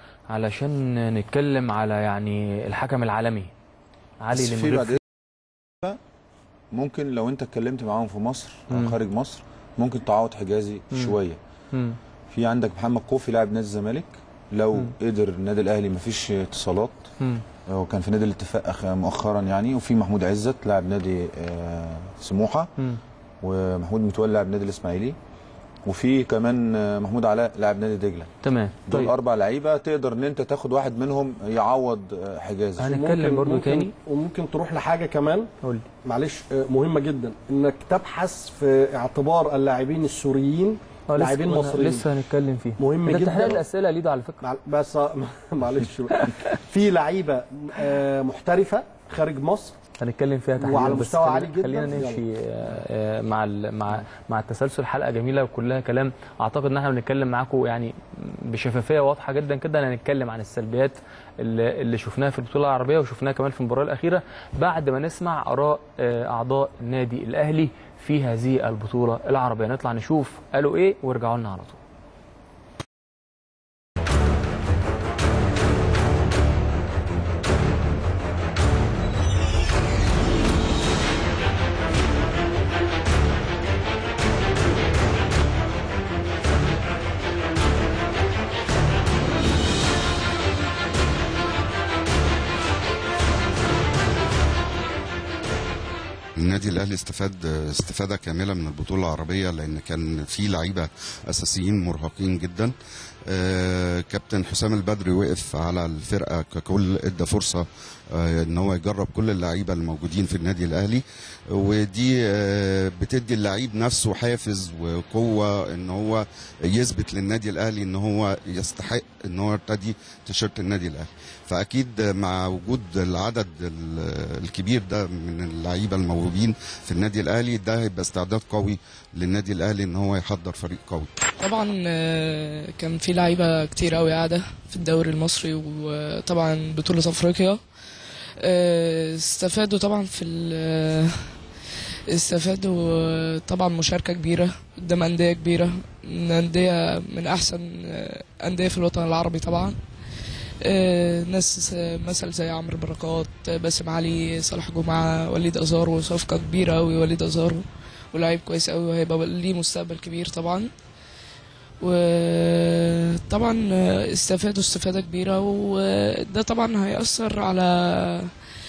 علشان نتكلم على يعني الحكم العالمي علي بس في بعد المغرب إذنك ممكن لو انت اتكلمت معاهم في مصر او خارج مصر ممكن تعوض حجازي شويه مم. في عندك محمد كوفي لاعب نادي الزمالك لو قدر النادي الاهلي مفيش اتصالات مم. هو كان في نادي الاتفاق أخ- مؤخرا يعني وفي محمود عزت لاعب نادي آه، سموحه مم. ومحمود متولي لاعب نادي الاسماعيلي وفي كمان آه، محمود علاء لاعب نادي دجله تمام دول طيب اربع لعيبه تقدر ان انت تاخد واحد منهم يعوض آه، حجازي هنتكلم ممكن- برضو ممكن- تاني وممكن تروح لحاجه كمان قول لي معلش آه، مهمه جدا انك تبحث في اعتبار اللاعبين السوريين آه، لسه لاعبين كنا- مصريين لسه هنتكلم فيه مهم انت جدا. بتحرق الاسئله ليدو على فكره مع- بس معلش بقى. في لعيبه آه، محترفه خارج مصر هنتكلم فيها تحديدا وعلى بس مستوى خلينا- عالي جدا. خلينا نمشي آه، آه، مع ال- مع مع التسلسل حلقه جميله وكلها كلام اعتقد ان احنا بنتكلم معاكم يعني بشفافيه واضحه جدا كده هنتكلم عن السلبيات اللي, اللي شفناها في البطوله العربيه وشفناها كمان في المباراه الاخيره بعد ما نسمع اراء آه، اعضاء النادي الاهلي في هذه البطوله العربيه نطلع نشوف قالوا ايه وارجعوا لنا على طول النادي الاهلي استفاد استفاده كامله من البطوله العربيه لان كان في لعيبه اساسيين مرهقين جدا آه، كابتن حسام البدري وقف على الفرقه ككل ادى فرصه آه، ان هو يجرب كل اللعيبه الموجودين في النادي الاهلي ودي آه، بتدي اللعيب نفسه حافز وقوه ان هو يثبت للنادي الاهلي ان هو يستحق ان هو يرتدي تيشيرت النادي الاهلي فاكيد مع وجود العدد ال- الكبير ده من اللعيبه الموهوبين في النادي الاهلي ده هيبقى استعداد قوي للنادي الاهلي ان هو يحضر فريق قوي طبعا آه، كان في لعيبه كتير قوي قاعده في الدوري المصري وطبعا بطوله افريقيا آه، استفادوا طبعا في ال- استفادوا آه، طبعا مشاركه كبيره قدام انديه كبيره من انديه من احسن آه، انديه في الوطن العربي طبعا آه، ناس آه، مثل زي عمرو بركات آه، باسم علي صلاح جمعه وليد ازارو صفقه كبيره قوي وليد ازارو ولاعيب كويس قوي وهيبقى ليه مستقبل كبير طبعا وطبعا استفادوا استفادة كبيرة وده طبعا هيأثر على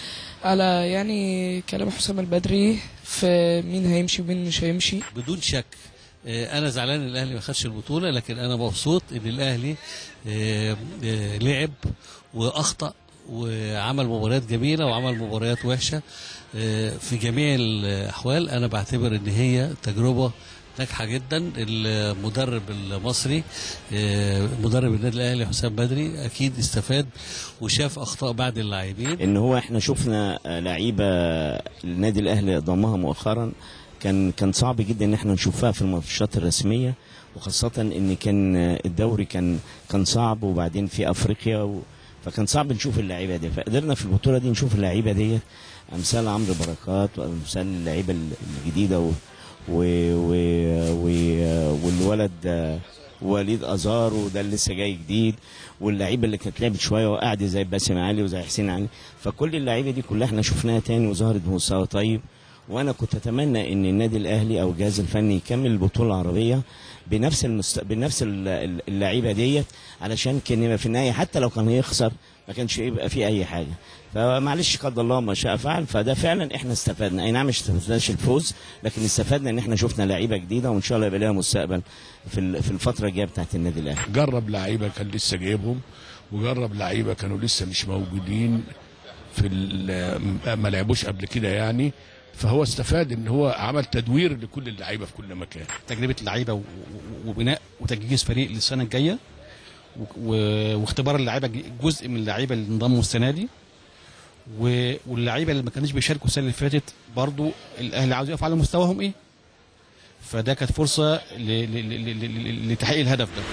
على يعني كلام حسام البدري في مين هيمشي ومين مش هيمشي بدون شك آه، انا زعلان ان الاهلي ما خدش البطوله لكن انا مبسوط ان الاهلي آه، آه، لعب واخطا وعمل مباريات جميله وعمل مباريات وحشه آه، في جميع الاحوال انا بعتبر ان هي تجربه ناجحه جدا المدرب المصري آه، مدرب النادي الاهلي حسام بدري اكيد استفاد وشاف اخطاء بعض اللاعبين ان هو احنا شفنا آه، لعيبه النادي الاهلي ضمها مؤخرا كان كان صعب جدا ان احنا نشوفها في الماتشات الرسميه وخاصه ان كان آه، الدوري كان كان صعب وبعدين في افريقيا و فكان صعب نشوف اللعيبه دي فقدرنا في البطوله دي نشوف اللعيبه ديت امثال عمرو بركات وامثال اللعيبه الجديده و و و و والولد آه، وليد ازار وده اللي لسه جاي جديد واللعيبه اللي كانت لعبت شويه وقعدت زي باسم علي وزي حسين علي فكل اللعيبه دي كلها احنا شفناها تاني وظهرت بمستوى طيب وانا كنت اتمنى ان النادي الاهلي او الجهاز الفني يكمل البطوله العربيه بنفس المست... بنفس ال- ال- اللعيبه ديت علشان كان يبقى في النهايه حتى لو كان يخسر ما كانش يبقى في اي حاجه فمعلش قدر الله ما شاء فعل فده فعلا احنا استفدنا اي نعم مش استفدناش الفوز لكن استفدنا ان احنا شفنا لعيبه جديده وان شاء الله يبقى لها مستقبل في ال- في الفتره الجايه بتاعت النادي الاهلي جرب لعيبه كان لسه جايبهم وجرب لعيبه كانوا لسه مش موجودين في ال- ما لعبوش قبل كده يعني فهو استفاد ان هو عمل تدوير لكل اللعيبه في كل مكان تجربه اللعيبه و- و- وبناء وتجهيز فريق للسنه الجايه و- و- واختبار اللعيبه ج- جزء من اللعيبه اللي انضموا السنه دي و- واللعيبه اللي ما كانوش بيشاركوا السنه اللي فاتت برضو الاهلي عاوز يقف على مستواهم ايه فده كانت فرصه ل- ل- ل- ل- ل- لتحقيق الهدف ده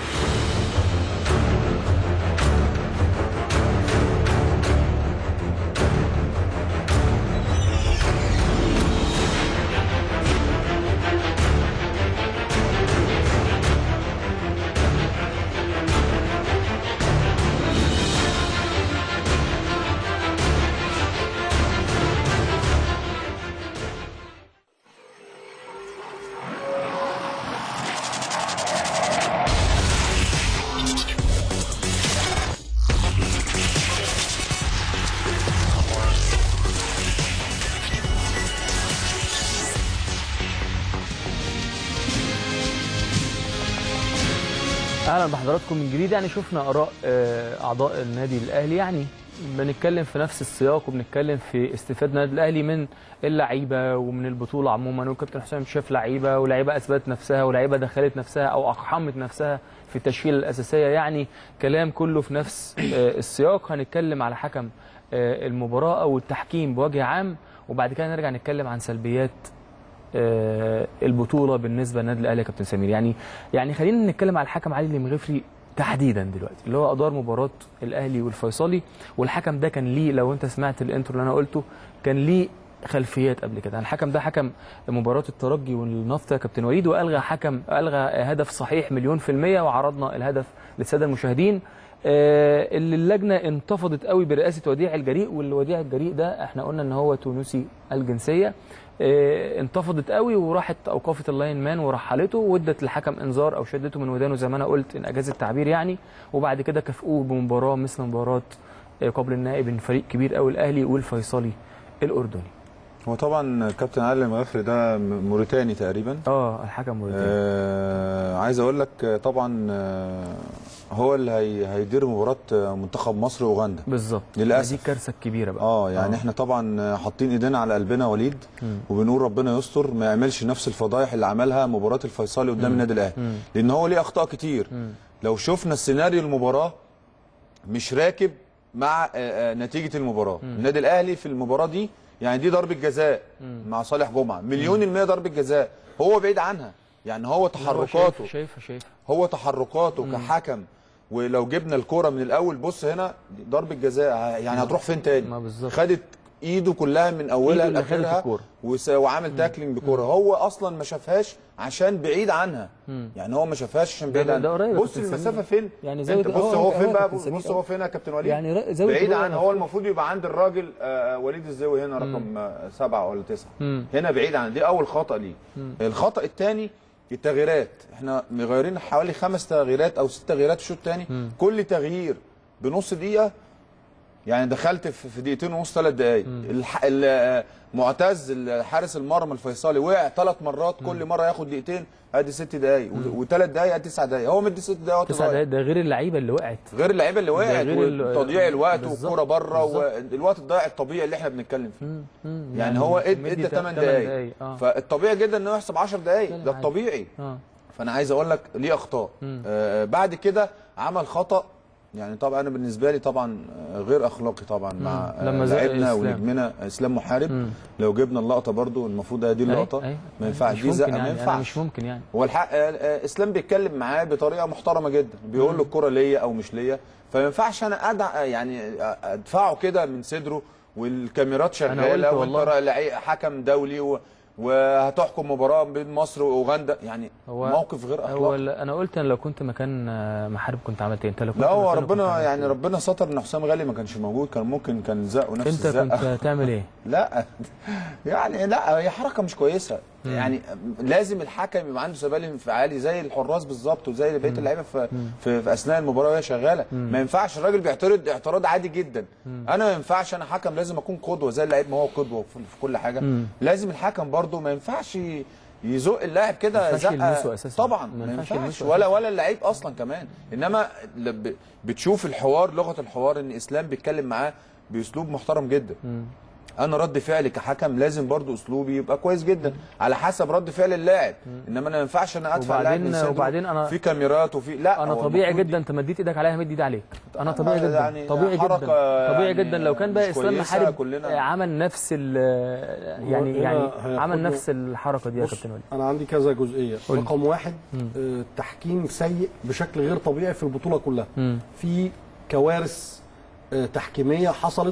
اهلا بحضراتكم من جديد يعني شفنا اراء آه، اعضاء النادي الاهلي يعني بنتكلم في نفس السياق وبنتكلم في استفاده النادي الاهلي من اللعيبه ومن البطوله عموما والكابتن حسام شاف لعيبه ولاعيبه اثبتت نفسها ولاعيبه دخلت نفسها او اقحمت نفسها في التشكيله الاساسيه يعني كلام كله في نفس آه، السياق هنتكلم على حكم آه، المباراه او التحكيم بوجه عام وبعد كده نرجع نتكلم عن سلبيات آه، البطوله بالنسبه للنادي الاهلي يا كابتن سمير يعني يعني خلينا نتكلم على الحكم علي المغفري تحديدا دلوقتي اللي هو ادار مباراه الاهلي والفيصلي والحكم ده كان ليه لو انت سمعت الانترو اللي انا قلته كان ليه خلفيات قبل كده الحكم ده حكم مباراه الترجي والنفط يا كابتن وليد والغى حكم الغى هدف صحيح مليون في الميه وعرضنا الهدف للساده المشاهدين آه، اللي اللجنه انتفضت قوي برئاسه وديع الجريء واللي وديع الجريء ده احنا قلنا ان هو تونسي الجنسيه آه، انتفضت قوي وراحت اوقفت اللاين مان ورحلته وادت الحكم انذار او شدته من ودانه زي ما انا قلت ان اجاز التعبير يعني وبعد كده كافئوه بمباراه مثل مباراه آه، قبل النهائي بين فريق كبير قوي الاهلي والفيصلي الاردني هو طبعا كابتن علي المغفري ده م- موريتاني تقريبا اه الحكم موريتاني آه عايز اقول لك آه، طبعا آه هو اللي هي هيدير مباراه آه، منتخب مصر واوغندا بالظبط للأسف. دي الكارثه الكبيره بقى اه يعني احنا طبعا آه، حاطين ايدينا على قلبنا وليد مم. وبنقول ربنا يستر ما يعملش نفس الفضايح اللي عملها مباراه الفيصلي قدام مم. النادي الاهلي مم. لان هو ليه اخطاء كتير مم. لو شفنا السيناريو المباراه مش راكب مع آه، آه، نتيجه المباراه مم. النادي الاهلي في المباراه دي يعني دي ضربه جزاء مم. مع صالح جمعه مليون المية ضربه جزاء هو بعيد عنها يعني هو تحركاته شايفه شايفه هو تحركاته مم. كحكم ولو جبنا الكرة من الاول بص هنا ضربة جزاء يعني هتروح فين تاني ما بالظبط خدت ايده كلها من اولها إيده اللي خدت لاخرها الكورة. وس- وعامل تاكلينج بكرة هو اصلا ما شافهاش عشان بعيد عنها مم. يعني هو ما شافهاش عشان ده- بعيد ده عنها قريب بص كابتن المسافة سمير. فين يعني انت زاوية بص هو- هو هو فين بقى كابتن سمير. بص هو فين يا كابتن وليد يعني ر- زاوية بعيد الرؤية عن هو نفسها. المفروض يبقى عند الراجل آه، آه، وليد الزاوي هنا رقم آه، سبعة ولا تسعة مم. هنا بعيد عن دي اول خطا ليه مم. الخطا الثاني التغييرات احنا مغيرين حوالي خمس تغييرات او ست تغييرات الشوط الثاني مم. كل تغيير بنص دقيقه يعني دخلت في في دقيقتين ونص ثلاث دقائق الح... ال- معتز حارس المرمى الفيصلي وقع ثلاث مرات كل مره ياخد دقيقتين ادي ست دقائق وثلاث دقائق ادي تسع دقائق هو مدي ست دقائق وقت تسع ضايع. دقايق ده غير اللعيبه اللي وقعت غير اللعيبه اللي ده وقعت غير ال- وتضييع الوقت بالظبط، والكوره بره بالظبط. والوقت الضايع الطبيعي اللي احنا بنتكلم فيه مم. مم. يعني هو اد- مدي ادى تا- 8 تمن دقائق اه فالطبيعي جدا انه يحسب 10 دقائق لا، ده عادي. الطبيعي اه فانا عايز اقول لك ليه اخطاء مم. آه بعد كده عمل خطا يعني طبعا انا بالنسبه لي طبعا آه، غير اخلاقي طبعا مع آه، لما زق لاعبنا إسلام. ونجمنا اسلام محارب مم. لو جبنا اللقطه برضو المفروض هي دي اللقطه أي- أي. ما ينفعش مش دي ممكن زقه ما يعني أنا ينفعش مش ممكن يعني هو الحق آه، آه، اسلام بيتكلم معاه بطريقه محترمه جدا بيقول له الكره ليا او مش ليا فما ينفعش انا ادع يعني آه، ادفعه كده من صدره والكاميرات أنا قلت شغاله والله. وانت لعيب- حكم دولي و... وهتحكم مباراه بين مصر واوغندا يعني هو موقف غير هو اخلاقي ال- انا قلت انا لو كنت مكان آه، محارب كنت عملت ايه انت لو كنت لا هو مكانه كنت ربنا عملت يعني إيه؟ ربنا ستر ان حسام غالي ما كانش موجود كان ممكن كان زقه نفس انت الزقه كنت هتعمل ايه لا يعني لا هي حركه مش كويسه يعني لازم الحكم يبقى عنده ثبات انفعالي زي الحراس بالظبط وزي بقيه اللعيبه في, في, في اثناء المباراه وهي شغاله ما ينفعش الراجل بيعترض اعتراض عادي جدا انا ما ينفعش انا حكم لازم اكون قدوه زي اللعيب ما هو قدوه في, في كل حاجه مم. لازم الحكم برده ما ينفعش يزق اللاعب ما كده ينفعش زقه يلمسه أساساً. طبعا ما ما ينفعش ينفعش يلمسه ولا أساساً. ولا اللعيب اصلا كمان انما ل- ب- بتشوف الحوار لغه الحوار ان اسلام بيتكلم معاه باسلوب محترم جدا مم. انا رد فعلي كحكم لازم برضو اسلوبي يبقى كويس جدا على حسب رد فعل اللاعب انما انا ما ينفعش انا ادفع اللاعب من وبعدين صدره وبعدين انا في كاميرات وفي لا انا هو طبيعي المفروض جدا انت مديت ايدك عليا همد ايدي عليك انا طبيعي يعني جدا يعني طبيعي حركة جدا طبيعي يعني جدا لو كان بقى مش اسلام كويسة محارب كلنا. آه، عمل نفس ال يعني هنا يعني هياخدنا- عمل نفس الحركه دي يا بص كابتن وليد انا عندي كذا جزئيه قول لي. رقم واحد مم. آه، تحكيم سيء بشكل غير طبيعي في البطوله كلها مم. في كوارث آه، تحكيميه حصلت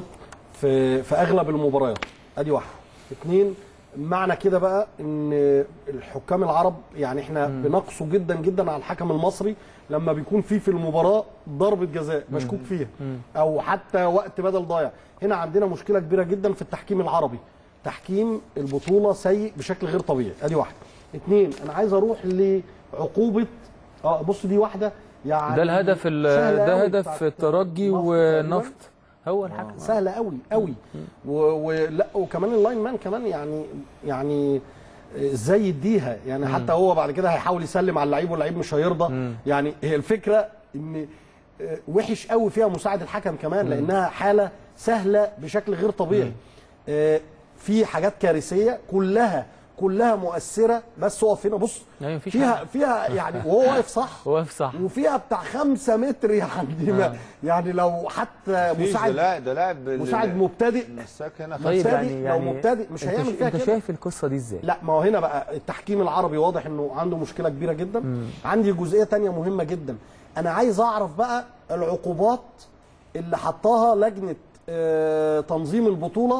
في في اغلب المباريات ادي واحده اثنين معنى كده بقى ان الحكام العرب يعني احنا بنقصوا جدا جدا على الحكم المصري لما بيكون في في المباراه ضربه جزاء مشكوك فيها او حتى وقت بدل ضايع هنا عندنا مشكله كبيره جدا في التحكيم العربي تحكيم البطوله سيء بشكل غير طبيعي ادي واحده اثنين انا عايز اروح لعقوبه اه بص دي واحده يعني ده الهدف ال- سهلة ده أوي هدف بتاعت الترجي مصر تقريباً. ونفط هو الحكم سهله قوي قوي و- ولا وكمان اللاين مان كمان يعني يعني ازاي يديها يعني حتى هو بعد كده هيحاول يسلم على اللعيب واللعيب مش هيرضى يعني هي الفكره ان آه، وحش قوي فيها مساعد الحكم كمان لانها حاله سهله بشكل غير طبيعي آه، في حاجات كارثيه كلها كلها مؤثره بس اقف هنا بص أيوة، مفيش فيها حاجة. فيها يعني وهو واقف صح واقف صح وفيها بتاع خمسة متر يعني ما يعني لو حتى مفيش، ده مساعد لاعب ده لاعب مساعد مبتدئ مساك هنا طيب مبتدئ يعني لو يعني مبتدئ مش أنت هيعمل ش- فيها انت كده. شايف القصه دي ازاي لا ما هو هنا بقى التحكيم العربي واضح انه عنده مشكله كبيره جدا عندي جزئيه تانية مهمه جدا انا عايز اعرف بقى العقوبات اللي حطاها لجنه آه، تنظيم البطوله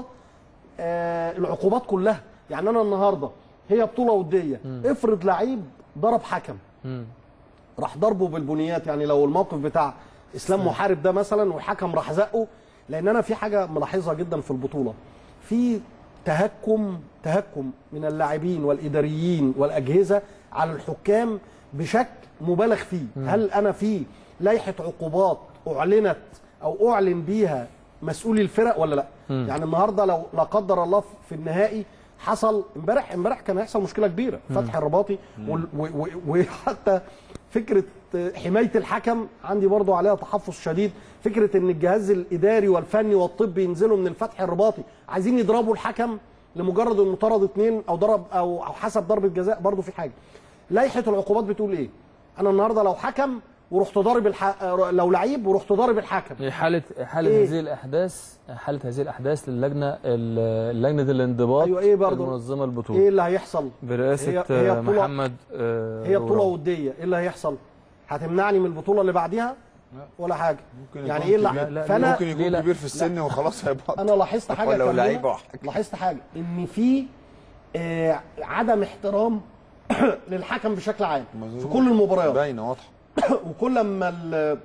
آه، العقوبات كلها يعني انا النهارده هي بطوله وديه افرض لعيب ضرب حكم مم. راح ضربه بالبنيات يعني لو الموقف بتاع اسلام محارب ده مثلا والحكم راح زقه لان انا في حاجه ملاحظها جدا في البطوله في تهكم تهكم من اللاعبين والاداريين والاجهزه على الحكام بشكل مبالغ فيه هل انا في لائحه عقوبات اعلنت او اعلن بيها مسؤولي الفرق ولا لا مم. يعني النهارده لو لا قدر الله في النهائي حصل امبارح امبارح كان هيحصل مشكله كبيره فتح الرباطي وال- و- و- وحتى فكره حمايه الحكم عندي برضو عليها تحفظ شديد فكره ان الجهاز الاداري والفني والطبي ينزلوا من الفتح الرباطي عايزين يضربوا الحكم لمجرد انه طرد اثنين او ضرب او او حسب ضربه جزاء برضو في حاجه لائحه العقوبات بتقول ايه انا النهارده لو حكم ورحت ضارب الح... لو لعيب ورحت ضارب الحكم هي حالة حالة إيه؟ هذه الأحداث حالة هذه الأحداث للجنة ال- لجنة الانضباط أيوة، إيه برضو؟ المنظمة البطولة ايه اللي هيحصل برئاسة هي- هي آه، بطولة- محمد آه، هي بطوله روران. وديه ايه اللي هيحصل هتمنعني من البطوله اللي بعديها ولا حاجه ممكن يعني يكون ايه اللي كبير- لا، فانا ممكن ليه يكون لا؟ كبير في السن وخلاص هيبطل انا لاحظت حاجه ولو كمان. لعيب واحد. لاحظت حاجه ان في آه عدم احترام للحكم بشكل عام في كل المباريات باينه واضحه وكل ما ال-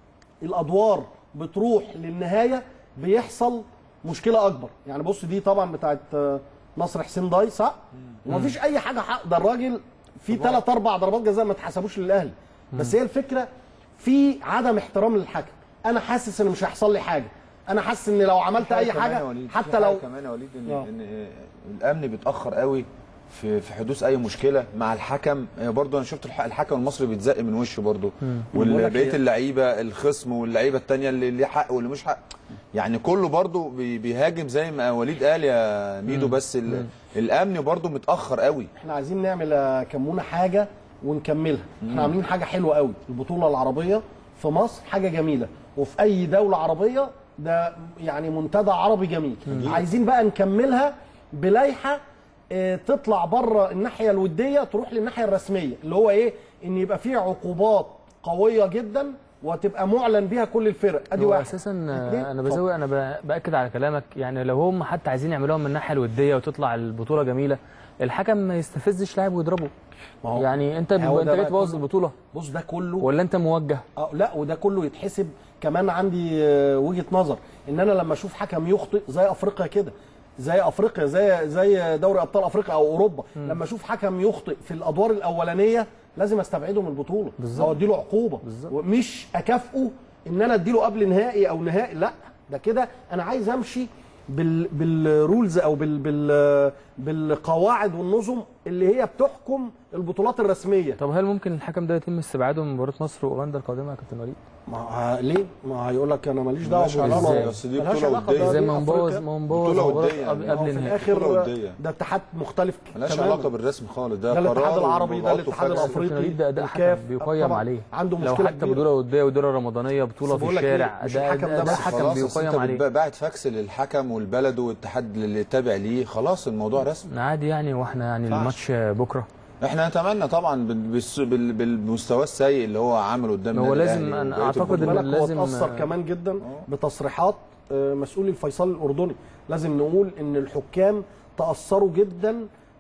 الادوار بتروح للنهايه بيحصل مشكله اكبر يعني بص دي طبعا بتاعت آه، نصر حسين داي صح ومفيش اي حاجه حق ده الراجل في ثلاث اربع ضربات جزاء ما اتحسبوش للاهلي بس هي الفكره في عدم احترام للحكم انا حاسس ان مش هيحصل لي حاجه انا حاسس ان لو عملت اي كمان يا حاجه وليد، حتى في لو حاجة كمان يا وليد ان, آه. إن آه، الامن بيتاخر قوي في في حدوث اي مشكله مع الحكم آه، برضو انا شفت الح- الحكم المصري بيتزق من وشه برضو بقول لك وبقيه هي- اللعيبه الخصم واللعيبه الثانيه اللي ليه حق واللي مش حق يعني كله برضو بي- بيهاجم زي ما وليد قال يا ميدو بس ال- الامن برضو متاخر قوي احنا عايزين نعمل يا كمونه حاجه ونكملها احنا عاملين حاجه حلوه قوي البطوله العربيه في مصر حاجه جميله وفي اي دوله عربيه ده يعني منتدى عربي جميل عايزين بقى نكملها بلايحه اه تطلع بره الناحيه الوديه تروح للناحيه الرسميه اللي هو ايه ان يبقى فيه عقوبات قويه جدا وتبقى معلن بيها كل الفرق ادي هو واحد اساسا اتنين، آه، انا اتفضل. بزود انا ب- باكد على كلامك يعني لو هم حتى عايزين يعملوها من الناحيه الوديه وتطلع البطوله جميله الحكم ما يستفزش لاعب ويضربه ما هو- يعني انت هو انت ده جاي بقى تبوظ كله. البطوله بص ده كله ولا انت موجه اه لا وده كله يتحسب كمان عندي آه، وجهه نظر ان انا لما اشوف حكم يخطئ زي افريقيا كده زي افريقيا زي زي دوري ابطال افريقيا او اوروبا لما اشوف حكم يخطئ في الادوار الاولانيه لازم استبعده من البطوله بالظبط. او اديله عقوبه بالظبط. مش اكافئه ان انا اديله قبل نهائي او نهائي لا ده كده انا عايز امشي بال بالرولز او بال بال بالقواعد والنظم اللي هي بتحكم البطولات الرسميه طب هل ممكن الحكم ده يتم استبعاده من مباراه مصر واوغندا القادمه يا كابتن وليد؟ ما ه- ليه؟ ما هيقول لك انا ماليش دعوه ملهاش بالبطولة. علاقة، بس دي ملهاش بطولة علاقة، ودية. ده زي دي ما نبوظ أفريقيا. ما نبوظ بطولة مباراه ودية قبل يعني. هو قبل في النهائي الاخر بطولة ودية. ده اتحاد مختلف ملهاش تماماً. علاقه بالرسم خالص ده ده الاتحاد قرار العربي ده وضغط الاتحاد وفاكس. الافريقي كابتن وليد ده اداء الكاف. حكم بيقيم طبعاً عليه عنده لو مشكله حتى كبيرة. بطوله وديه ودوره رمضانيه بطوله بس في بقول لك الشارع إيه، مش ده الحكم ده, ده ده بس حكم خلاص أصل بيقيم انت عليه بتبقى باعت فاكس للحكم والبلد والاتحاد اللي تابع ليه خلاص الموضوع رسمي عادي يعني واحنا يعني الماتش بكره احنا نتمنى طبعا بال- بالس- بال- بالمستوى السيء اللي هو عامله قدام هو النادي لازم الأهلي أنا وبقية أعتقد خد إن البطولات. بالك هو لازم- اتاثر كمان جدا بتصريحات آه، مسؤولي الفيصل الاردني لازم نقول ان الحكام تاثروا جدا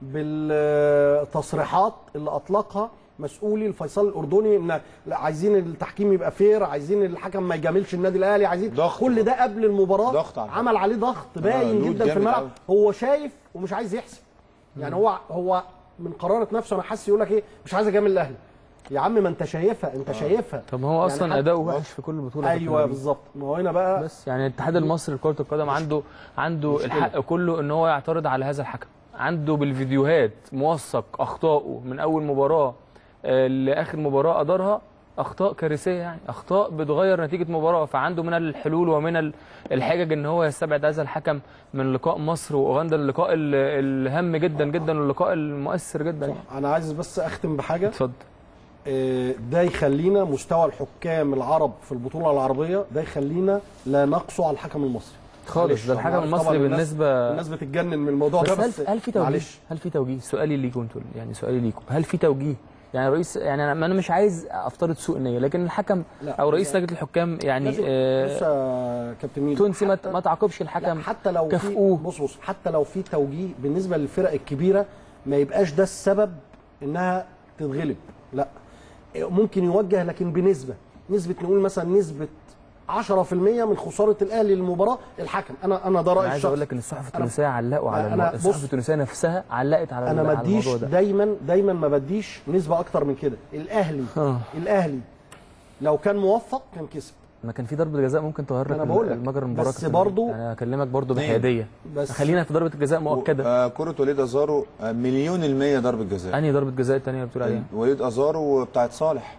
بالتصريحات اللي اطلقها مسؤولي الفيصل الاردني ان لا عايزين التحكيم يبقى فير عايزين الحكم ما يجاملش النادي الاهلي عايزين ضغط. كل ده قبل المباراه ضغط على الحكم. عمل عليه ضغط باين لود جدا في جامد الملعب أوي. هو شايف ومش عايز يحسب يعني هو هو من قرارة نفسه انا حاسس يقول لك ايه مش عايز اجامل الاهلي يا عم ما انت شايفها انت شايفها طب هو يعني اصلا حتى- اداؤه وحش في كل بطوله يا كابتن ايوه وليد. بالظبط ما هو هنا بقى بس يعني الاتحاد المصري لكره القدم عنده عنده الحق كله ان هو يعترض على هذا الحكم عنده بالفيديوهات موثق اخطائه من اول مباراه آه، لاخر مباراه ادارها اخطاء كارثيه يعني اخطاء بتغير نتيجه مباراه فعنده من الحلول ومن ال- الحجج ان هو يستبعد هذا الحكم من لقاء مصر واوغندا اللقاء ال- الهام جدا جدا واللقاء المؤثر جدا يعني انا عايز بس اختم بحاجه اتفضل آه، ده يخلينا مستوى الحكام العرب في البطوله العربيه ده يخلينا لا نقصوا على الحكم المصري خالص معلش، ده الحكم طبعاً المصري الناس- بالنسبه الناس بتتجنن من الموضوع ده بس هل بس هل في توجيه معلش هل في توجيه سؤالي ليكم انتوا يعني سؤالي ليكم هل في توجيه يعني رئيس يعني انا أنا مش عايز افترض سوء نيه لكن الحكم لا، او رئيس لا. لجنه الحكام يعني لازم- بص آه يا كابتن ميدو تونسي ما حتى- ما تعاقبش لا الحكم حتى لو في كافئوه. بص بص حتى لو في توجيه بالنسبه للفرق الكبيره ما يبقاش ده السبب انها تتغلب لا ممكن يوجه لكن بنسبه نسبه نقول مثلا نسبه 10% من خساره الاهلي للمباراه الحكم انا انا ده انا رايي عايز الشخصي اقول لك ان الصحف أنا- التونسيه علقوا على أنا المو... بص- الصحف التونسيه نفسها علقت على انا ال- ما على اديش الموضوع ده دايما دايما ما بديش نسبه اكتر من كده الاهلي آه. الاهلي لو كان موفق كان كسب ما كان في ضربه جزاء ممكن تغير لك أنا بقول لك. المجرى المباراه بس كابتن برضو- وليد. انا اكلمك برضو اتنين. بحياديه بس خلينا في ضربه الجزاء مؤكده آه كره وليد ازارو آه مليون المية ضربة جزاء انهي ضربه جزاء الثانيه بتقول عليها وليد ازارو بتاعت صالح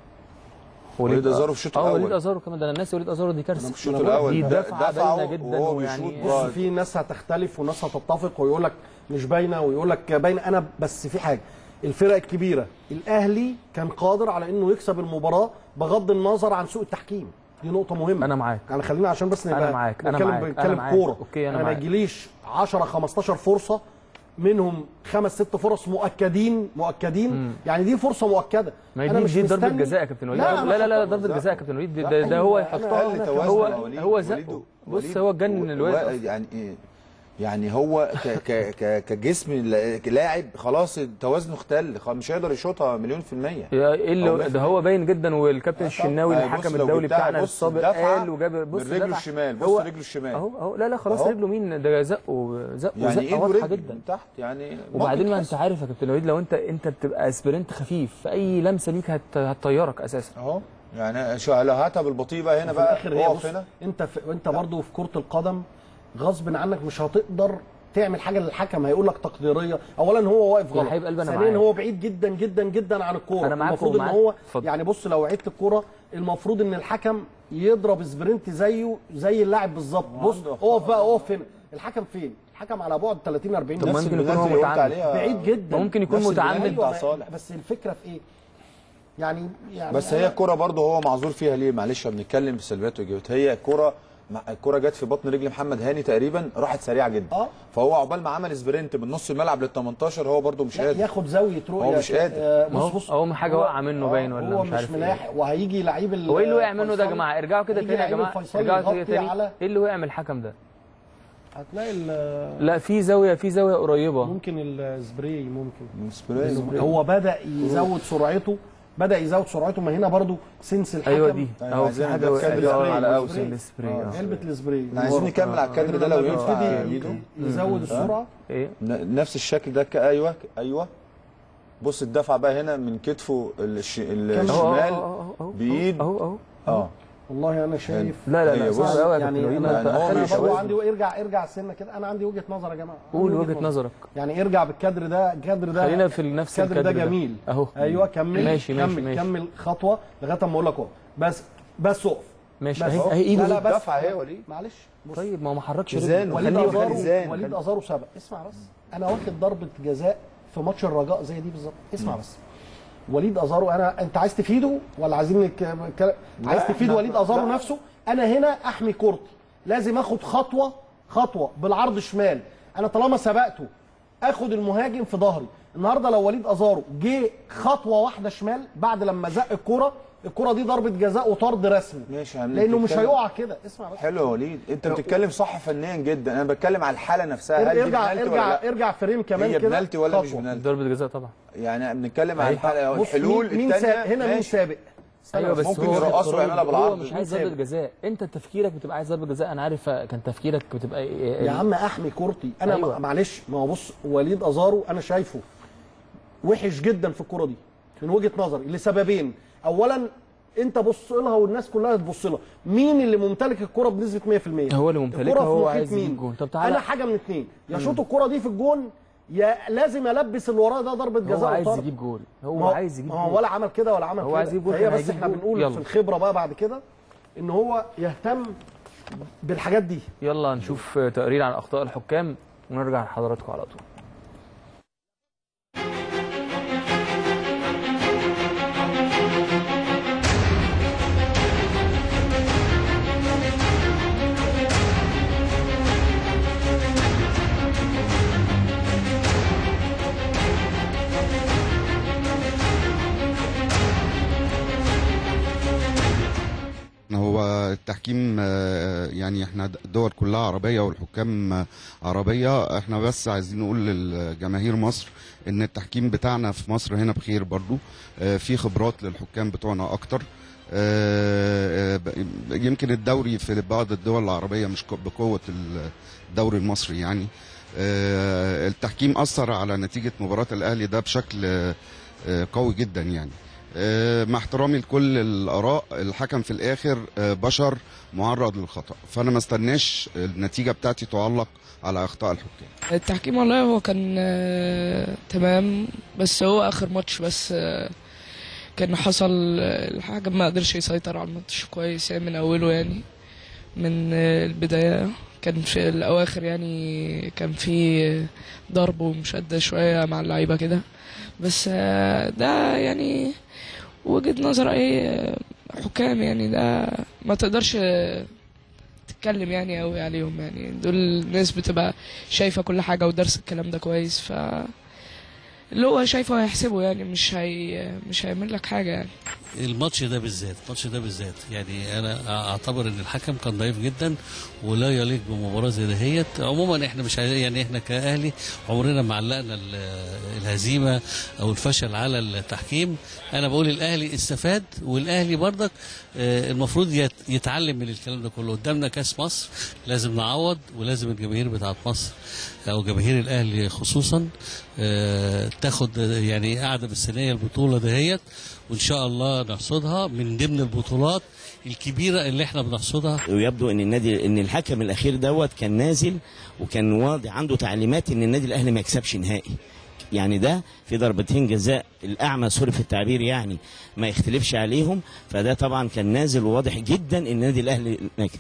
وليد ازارو في الشوط اه وليد الاول ازارو كمان ده انا ناسي وليد ازارو دي كارثه في الشوط أنا بقول الاول دي ده- دفعه دفعه باينه جدا وهو ويعني بيشوط بص جول. في ناس هتختلف وناس هتتفق ويقول لك مش باينه ويقول لك باينه انا بس في حاجه الفرق الكبيره الاهلي كان قادر على انه يكسب المباراه بغض النظر عن سوء التحكيم دي نقطه مهمه انا معاك يعني خلينا عشان بس نبقى أنا معاك، أنا نتكلم معاك، أنا بنتكلم معاك. كوره أوكي، أنا ما معاك. يجيليش 10 15 فرصه منهم خمس ست فرص مؤكدين مؤكدين يعني دي فرصه مؤكده ما هي أنا دي مش دي ضربه مستني- جزاء يا كابتن وليد لا، لا لا لا أنا ضربه لا. جزاء يا كابتن وليد ده, لا، ده, ده هو أيوة، أنا- يحطها أنا توازن هو يا وليد. هو وليد- زقه بص وليد- هو جنن و- الواد يعني ايه يعني هو ك ك ك كجسم لا- لاعب خلاص توازنه اختل خلاص مش هيقدر يشوطها مليون في المية يا ايه أو اللي مية في ده هو باين جدا والكابتن آه، الشناوي طبعاً. الحكم بص لو الدولي جبتها، بتاعنا بص السابق دفعة قال وجاب بص من رجله دفع. الشمال، بص هو- رجله الشمال. اهو اهو لا لا خلاص أهو. رجله مين ده زقه زقه يعني زقه ايده واضحه رجل جدا من تحت يعني وبعدين ما ممكن انت عارف يا كابتن وليد لو انت انت بتبقى سبرنت خفيف في اي لمسه ليك هت... هتطيرك اساسا اهو يعني شو لو هاتها بالبطيء بقى هنا في بقى الاخر هي اقف بص هنا انت في انت برضه في كره القدم غصب عنك مش هتقدر تعمل حاجه للحكم هيقول لك تقديريه اولا هو واقف يا غلط حبيب قلبي أنا ثانيا معاك. هو بعيد جدا جدا جدا عن الكوره أنا معاك المفروض ان ومعاك. هو اتفضل. يعني بص لو عدت الكوره المفروض ان الحكم يضرب سبرنت زيه زي اللاعب بالظبط بص اقف بقى اقف هنا الحكم فين الحكم على بعد 30 40 طب متر. ممكن البنالتي يكون هو اللي قلت متعمد عليها بعيد جدا ممكن يكون نفس البنالتي متعمد بتاع أيوة، صالح. بس الفكره في ايه يعني يعني بس أنا- هي الكرة برضه هو معذور فيها ليه معلش بنتكلم بسلبيات وايجابيات هي الكرة مع- الكرة جت في بطن رجل محمد هاني تقريبا راحت سريعه جدا اه فهو عقبال ما عمل سبرنت من نص الملعب لل 18 هو برضه مش لا، قادر ياخد زاويه رؤيه هو مش قادر. آه، ما هو- بص بص هو حاجة هو- واقعة منه آه، باين ولا هو مش مش عارف إيه. ملاحق وهيجي لعيب ال- هو ايه اللي وقع منه ده يا الفيصلي. جماعه ارجعوا كده هيجي تاني يا لعيب جماعه الفيصلي ارجعوا كده يغطي تاني على ايه اللي وقع من الحكم ده هتلاقي ال- لا في زاويه في زاويه قريبه ممكن السبراي ممكن سبراي. هو بدا يزود سرعته بدا يزود سرعته ما هنا برضو سنس الحكم ايوه دي أيوة، اهو في عايزين حاجه نبدأ وقعت كادر آه، سبراي. على سبراي. اوسن السبراي آه. آه. علبه السبراي احنا عايزين نكمل على الكادر ده لو ينفع يبتدي يا ميدو يزود السرعه ايه ن- نفس الشكل ده ك- ايوه ايوه بص الدفعه بقى هنا من كتفه الش... اهو الشمال اهو اهو بإيد. اهو اهو اه والله انا شايف لا لا لا هي صعب بص، قوي يا يعني كابتن وليد انا, انت يعني هو أنا مش برضو عاوز- عندي ارجع ارجع سنه كده انا عندي وجهه نظر يا جماعه عندي قول وجهه نظرك يعني ارجع بالكادر ده الكادر ده خلينا في نفس الكادر ده الكادر جميل اهو ايوه كمل ماشي ماشي كمل ماشي كمل خطوه لغايه اما اقول لك اهو بس بس اقف ماشي بس اهي أهو. اهي ايده لا لا دي. بس دفعة اهي يا وليد. معلش بص طيب ما هو ما حركش ميزان رجله. وليد خليه ازارو ميزان. وليد ازارو سبق اسمع بس انا واخد ضربه جزاء في ماتش الرجاء زي دي بالظبط اسمع بس وليد ازارو انا انت عايز تفيده ولا عايزين نك... ك... عايز تفيد إحنا- وليد ازارو لا. نفسه انا هنا احمي كورتي لازم اخد خطوه خطوه بالعرض شمال انا طالما سبقته اخد المهاجم في ظهري النهارده لو وليد ازارو جه خطوه واحده شمال بعد لما زق الكوره الكوره دي ضربه جزاء وطرد رسمي ماشي يا عم، لانه مش بتتكلم- هيقع كده اسمع بس حلو يا وليد انت بتتكلم صح فنيا جدا انا بتكلم على الحاله نفسها هل دي ارجع بنالتي ولا ارجع لا ارجع فريم كمان هي كده بنالتي ولا مش خطوة. بنالتي ضربه جزاء طبعا يعني بنتكلم على الحاله بص الحلول مين, مين الثانيه سابق هنا مين سابق استنى ايوه بس ممكن هو يرقصه هو- ويعملها بالعرض. هو مش عايز مين ضربه سابق؟ جزاء انت تفكيرك بتبقى عايز ضربه جزاء انا عارف كان تفكيرك بتبقى إيه- يا عم احمي كورتي انا أيوة. أيوة. معلش ما هو بص وليد ازارو انا شايفه وحش جدا في الكوره دي من وجهه نظري لسببين اولا انت بص لها والناس كلها تبص لها مين اللي ممتلك الكوره بنسبه 100% هو اللي ممتلكها، الكرة في هو محيط عايز يجيب مين؟ جون. طب تعالى. انا حاجه من اتنين يا شوط الكوره دي في الجون يا لازم البس اللي وراه ده ضربه هو جزاء عايز وطرد. يجيب جول ما هو عايز يجيب ما هو جول ولا عمل كده ولا عمل هو كده عايز يجيب جول، هي كان بس هيجيب احنا جول. بنقول يلا. في الخبره بقى بعد كده ان هو يهتم بالحاجات دي يلا نشوف تقرير عن اخطاء الحكام ونرجع لحضراتكم على طول هو التحكيم آه، يعني احنا الدول كلها عربية والحكام آه، عربية احنا بس عايزين نقول للجماهير مصر ان التحكيم بتاعنا في مصر هنا بخير برضو آه، في خبرات للحكام بتوعنا اكتر آه، آه، ب- يمكن الدوري في بعض الدول العربية مش ق- بقوة الدوري المصري يعني آه، التحكيم أثر على نتيجة مباراة الأهلي ده بشكل آه، آه، قوي جدا يعني آه، مع احترامي لكل الاراء الحكم في الاخر آه، بشر معرض للخطا فانا ما استناش النتيجه بتاعتي تعلق على اخطاء الحكام التحكيم والله هو كان آه، تمام بس هو اخر ماتش بس آه، كان حصل آه، الحكم ما قدرش يسيطر على الماتش كويس يعني من اوله يعني من آه، البدايه كان في الاواخر يعني كان في آه، ضرب ومشاده شويه مع اللعيبه كده بس آه، ده يعني وجهة نظر اي آه، حكام يعني ده ما تقدرش آه، تتكلم يعني قوي عليهم يعني دول ناس بتبقى شايفه كل حاجه ودارسه الكلام ده كويس ف اللي هو شايفه هيحسبه يعني مش هي مش هيعمل لك حاجه يعني الماتش ده بالذات الماتش ده بالذات يعني انا اعتبر ان الحكم كان ضعيف جدا ولا يليق بمباراه زي دهيت عموما احنا مش عايزين يعني احنا كاهلي عمرنا ما علقنا ال- الهزيمه او الفشل على التحكيم انا بقول الاهلي استفاد والاهلي برضك آه، المفروض يت- يتعلم من الكلام ده كله قدامنا كاس مصر لازم نعوض ولازم الجماهير بتاعت مصر او جماهير الاهلي خصوصا آه، تاخد آه، يعني قاعده بالسنيه البطوله دهيت وان شاء الله نحصدها من ضمن البطولات الكبيره اللي احنا بنحصدها ويبدو ان النادي ان الحكم الاخير دوت كان نازل وكان واضح عنده تعليمات ان النادي الاهلي ما يكسبش نهائي يعني ده في ضربتين جزاء الاعمى سوري في التعبير يعني ما يختلفش عليهم فده طبعا كان نازل وواضح جدا ان النادي الاهلي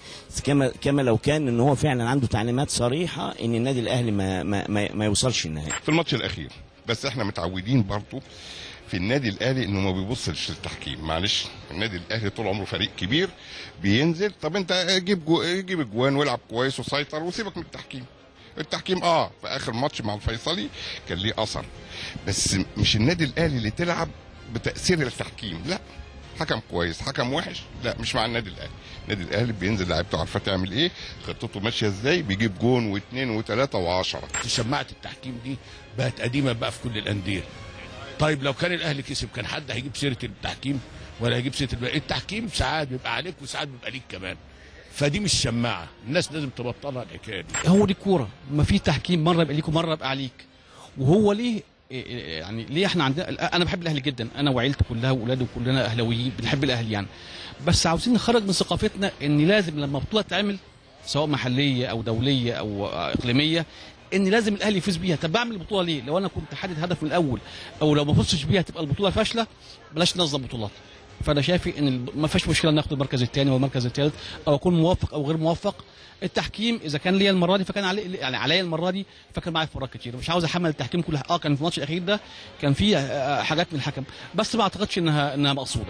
كما كما لو كان ان هو فعلا عنده تعليمات صريحه ان النادي الاهلي ما ما ما, ما يوصلش النهائي في الماتش الاخير بس احنا متعودين برضو في النادي الاهلي انه ما بيبصش للتحكيم معلش النادي الاهلي طول عمره فريق كبير بينزل طب انت جيب جو... جيب اجوان والعب كويس وسيطر وسيبك من التحكيم التحكيم اه في اخر ماتش مع الفيصلي كان ليه اثر بس مش النادي الاهلي اللي تلعب بتاثير التحكيم لا حكم كويس حكم وحش لا مش مع النادي الاهلي النادي الاهلي بينزل لعيبته عارفه تعمل ايه خطته ماشيه ازاي بيجيب جون واثنين وثلاثه وعشرة شماعه التحكيم دي بقت قديمه بقى في كل الانديه طيب لو كان الاهلي كسب كان حد هيجيب سيره التحكيم ولا هيجيب سيره الباقي التحكيم ساعات بيبقى عليك وساعات بيبقى ليك كمان فدي مش شماعه الناس لازم تبطلها الحكايه دي هو دي الكوره ما في تحكيم مره يبقى ليك ومره يبقى عليك وهو ليه إيه إيه يعني ليه احنا عندنا انا بحب الاهلي جدا انا وعيلتي كلها واولادي كلنا اهلاويين بنحب الاهلي يعني بس عاوزين نخرج من ثقافتنا ان لازم لما بطوله تعمل سواء محليه او دوليه او اقليميه ان لازم الاهلي يفوز بيها طب بعمل البطوله ليه لو انا كنت حادد هدف من الاول او لو ما فزتش بيها تبقى البطوله فاشله بلاش ننظم بطولات فانا شايف ان ال- ما فيش مشكله ناخد المركز الثاني او المركز الثالث او اكون موفق او غير موفق التحكيم اذا كان ليا المره دي فكان علي يعني عليا المره دي فكان معايا فرات كتير مش عاوز احمل التحكيم كلها اه كان في الماتش الاخير ده كان في آه، حاجات من الحكم بس ما اعتقدش انها انها مقصوده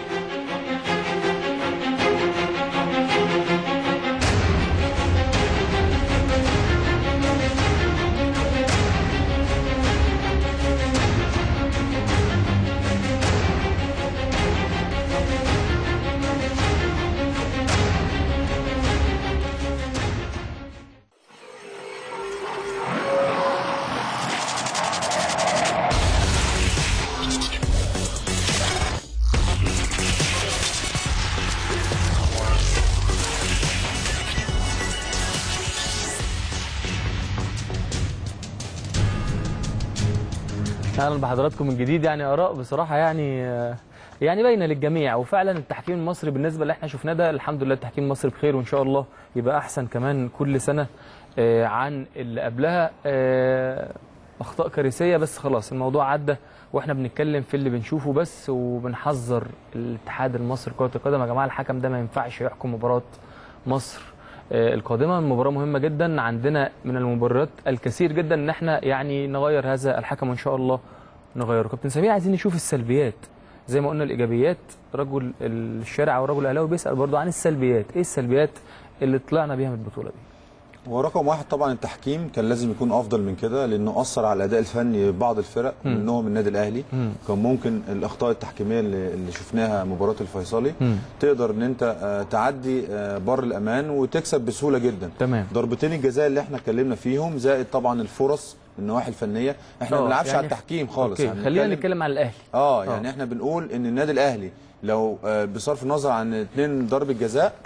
اهلا بحضراتكم من جديد يعني اراء بصراحه يعني يعني باينه للجميع وفعلا التحكيم المصري بالنسبه اللي احنا شفناه ده الحمد لله التحكيم المصري بخير وان شاء الله يبقى احسن كمان كل سنه آه، عن اللي قبلها آه، اخطاء كارثيه بس خلاص الموضوع عدى واحنا بنتكلم في اللي بنشوفه بس وبنحذر الاتحاد المصري لكره القدم يا جماعه الحكم ده ما ينفعش يحكم مباراه مصر آه، القادمه مباراه مهمه جدا عندنا من المباريات الكثير جدا ان احنا يعني نغير هذا الحكم وان شاء الله نغيره كابتن سمير عايزين نشوف السلبيات زي ما قلنا الايجابيات رجل الشارع او رجل الاهلاوي بيسال برضو عن السلبيات ايه السلبيات اللي طلعنا بيها من البطوله دي هو رقم واحد طبعا التحكيم كان لازم يكون افضل من كده لانه اثر على الاداء الفني بعض الفرق مم. منهم النادي الاهلي مم. كان ممكن الاخطاء التحكيميه اللي, اللي شفناها مباراه الفيصلي مم. تقدر ان انت آه، تعدي آه، بر الامان وتكسب بسهوله جدا تمام ضربتين الجزاء اللي احنا اتكلمنا فيهم زائد طبعا الفرص النواحي الفنيه احنا آه، ما بنلعبش يعني- على التحكيم خالص اوكي إحنا خلينا بنتكلم- نتكلم على الاهلي اه يعني احنا بنقول ان النادي الاهلي لو آه، بصرف النظر عن اثنين ضربه جزاء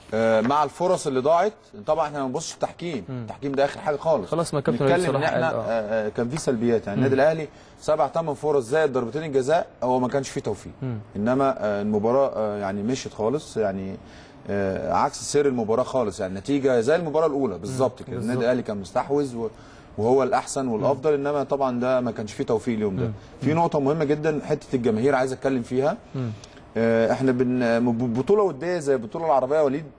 آه، مع الفرص اللي ضاعت طبعا احنا ما بنبصش التحكيم التحكيم ده اخر حاجه خالص خلاص ما كابتن وليد نتكلم ان صلاح احنا قال، آه. آه، آه، كان في سلبيات يعني مم. النادي الاهلي سبع ثمان فرص زائد ضربتين الجزاء هو ما كانش فيه توفيق مم. انما آه، المباراه آه، يعني مشيت خالص يعني آه، عكس سير المباراه خالص يعني نتيجه زي المباراه الاولى بالظبط كده بالظبط. النادي الاهلي كان مستحوذ و- وهو الاحسن والافضل انما طبعا ده ما كانش فيه توفيق اليوم ده في نقطه مهمه جدا حته الجماهير عايز اتكلم فيها مم. آه، احنا بن بطوله وديه زي البطوله العربيه يا وليد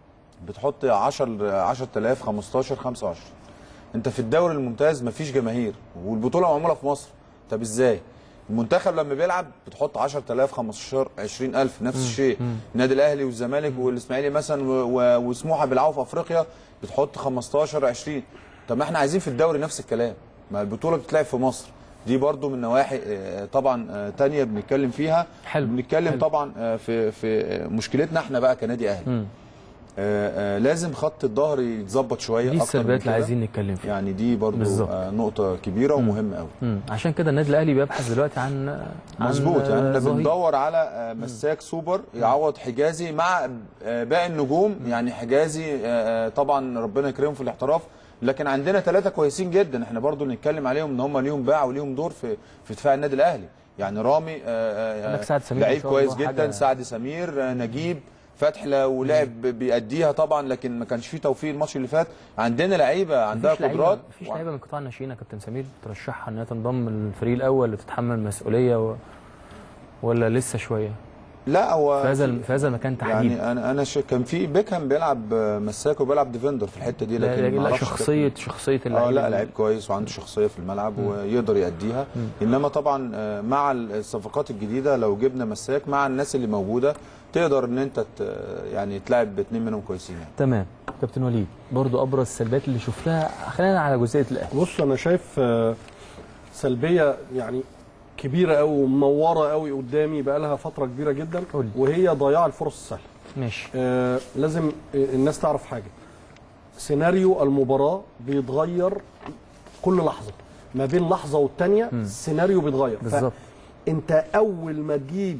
بتحط 10 10000 15 25 انت في الدوري الممتاز مفيش جماهير والبطوله معموله في مصر طب ازاي المنتخب لما بيلعب بتحط 10000 15 20000 نفس الشيء النادي الاهلي والزمالك والاسماعيلي مثلا و- و- وسموحه بيلعبوا في افريقيا بتحط 15 20 طب ما احنا عايزين في الدوري نفس الكلام ما البطوله بتتلعب في مصر دي برضو من نواحي آه، طبعا آه، تانية بنتكلم فيها حلو بنتكلم حلو. طبعا آه، في في آه، مشكلتنا احنا بقى كنادي اهلي مم. آه، آه، لازم خط الظهر يتظبط شويه دي أكتر من السلبيات اللي كده. عايزين نتكلم فيها يعني دي برضو بالظبط. آه، نقطه كبيره ومهمه قوي مم. عشان كده النادي الاهلي بيبحث دلوقتي عن عن مظبوط يعني احنا ظهير. بندور على آه، مساك سوبر يعوض حجازي مع آه، باقي النجوم يعني حجازي آه، آه، طبعا ربنا يكرمهم في الاحتراف لكن عندنا ثلاثه كويسين جدا احنا برضو نتكلم عليهم ان هم ليهم باع وليهم دور في في دفاع النادي الاهلي يعني رامي آه، آه، عندك سعد سمير ما لعيب شاء كويس الله جدا حاجة- سعد سمير آه، نجيب فتحي لو لعب بيأديها طبعا لكن ما كانش فيه توفيق الماتش اللي فات عندنا لعيبه عندها مفيش لعيبة- قدرات مفيش لعيبه من قطاع الناشئين يا كابتن سمير ترشحها انها تنضم للفريق الاول لتتحمل مسؤوليه و... ولا لسه شويه لا هو في هذا الم- في هذا المكان تحديدا يعني انا انا ش... كان في بيكهام بيلعب آه، مساك وبيلعب ديفندر في الحته دي لا, لكن لا, ما لا أعرفش شخصيه كابتن- شخصيه اه اللعيب لا اللي- لعيب كويس وعنده شخصيه في الملعب ويقدر يأديها انما طبعا آه، مع الصفقات الجديده لو جبنا مساك مع الناس اللي موجوده تقدر ان انت ت... يعني تلعب باثنين منهم كويسين يعني تمام كابتن وليد برضو ابرز السلبيات اللي شفتها خلينا على جزئيه الاهلي بص انا شايف آه، سلبيه يعني كبيره قوي ومنوره قوي قدامي بقى لها فتره كبيره جدا قول. وهي ضياع الفرص السهله ماشي آه لازم آه، الناس تعرف حاجه سيناريو المباراه بيتغير كل لحظه ما بين لحظه والتانيه السيناريو بيتغير بالظبط. انت اول ما تجيب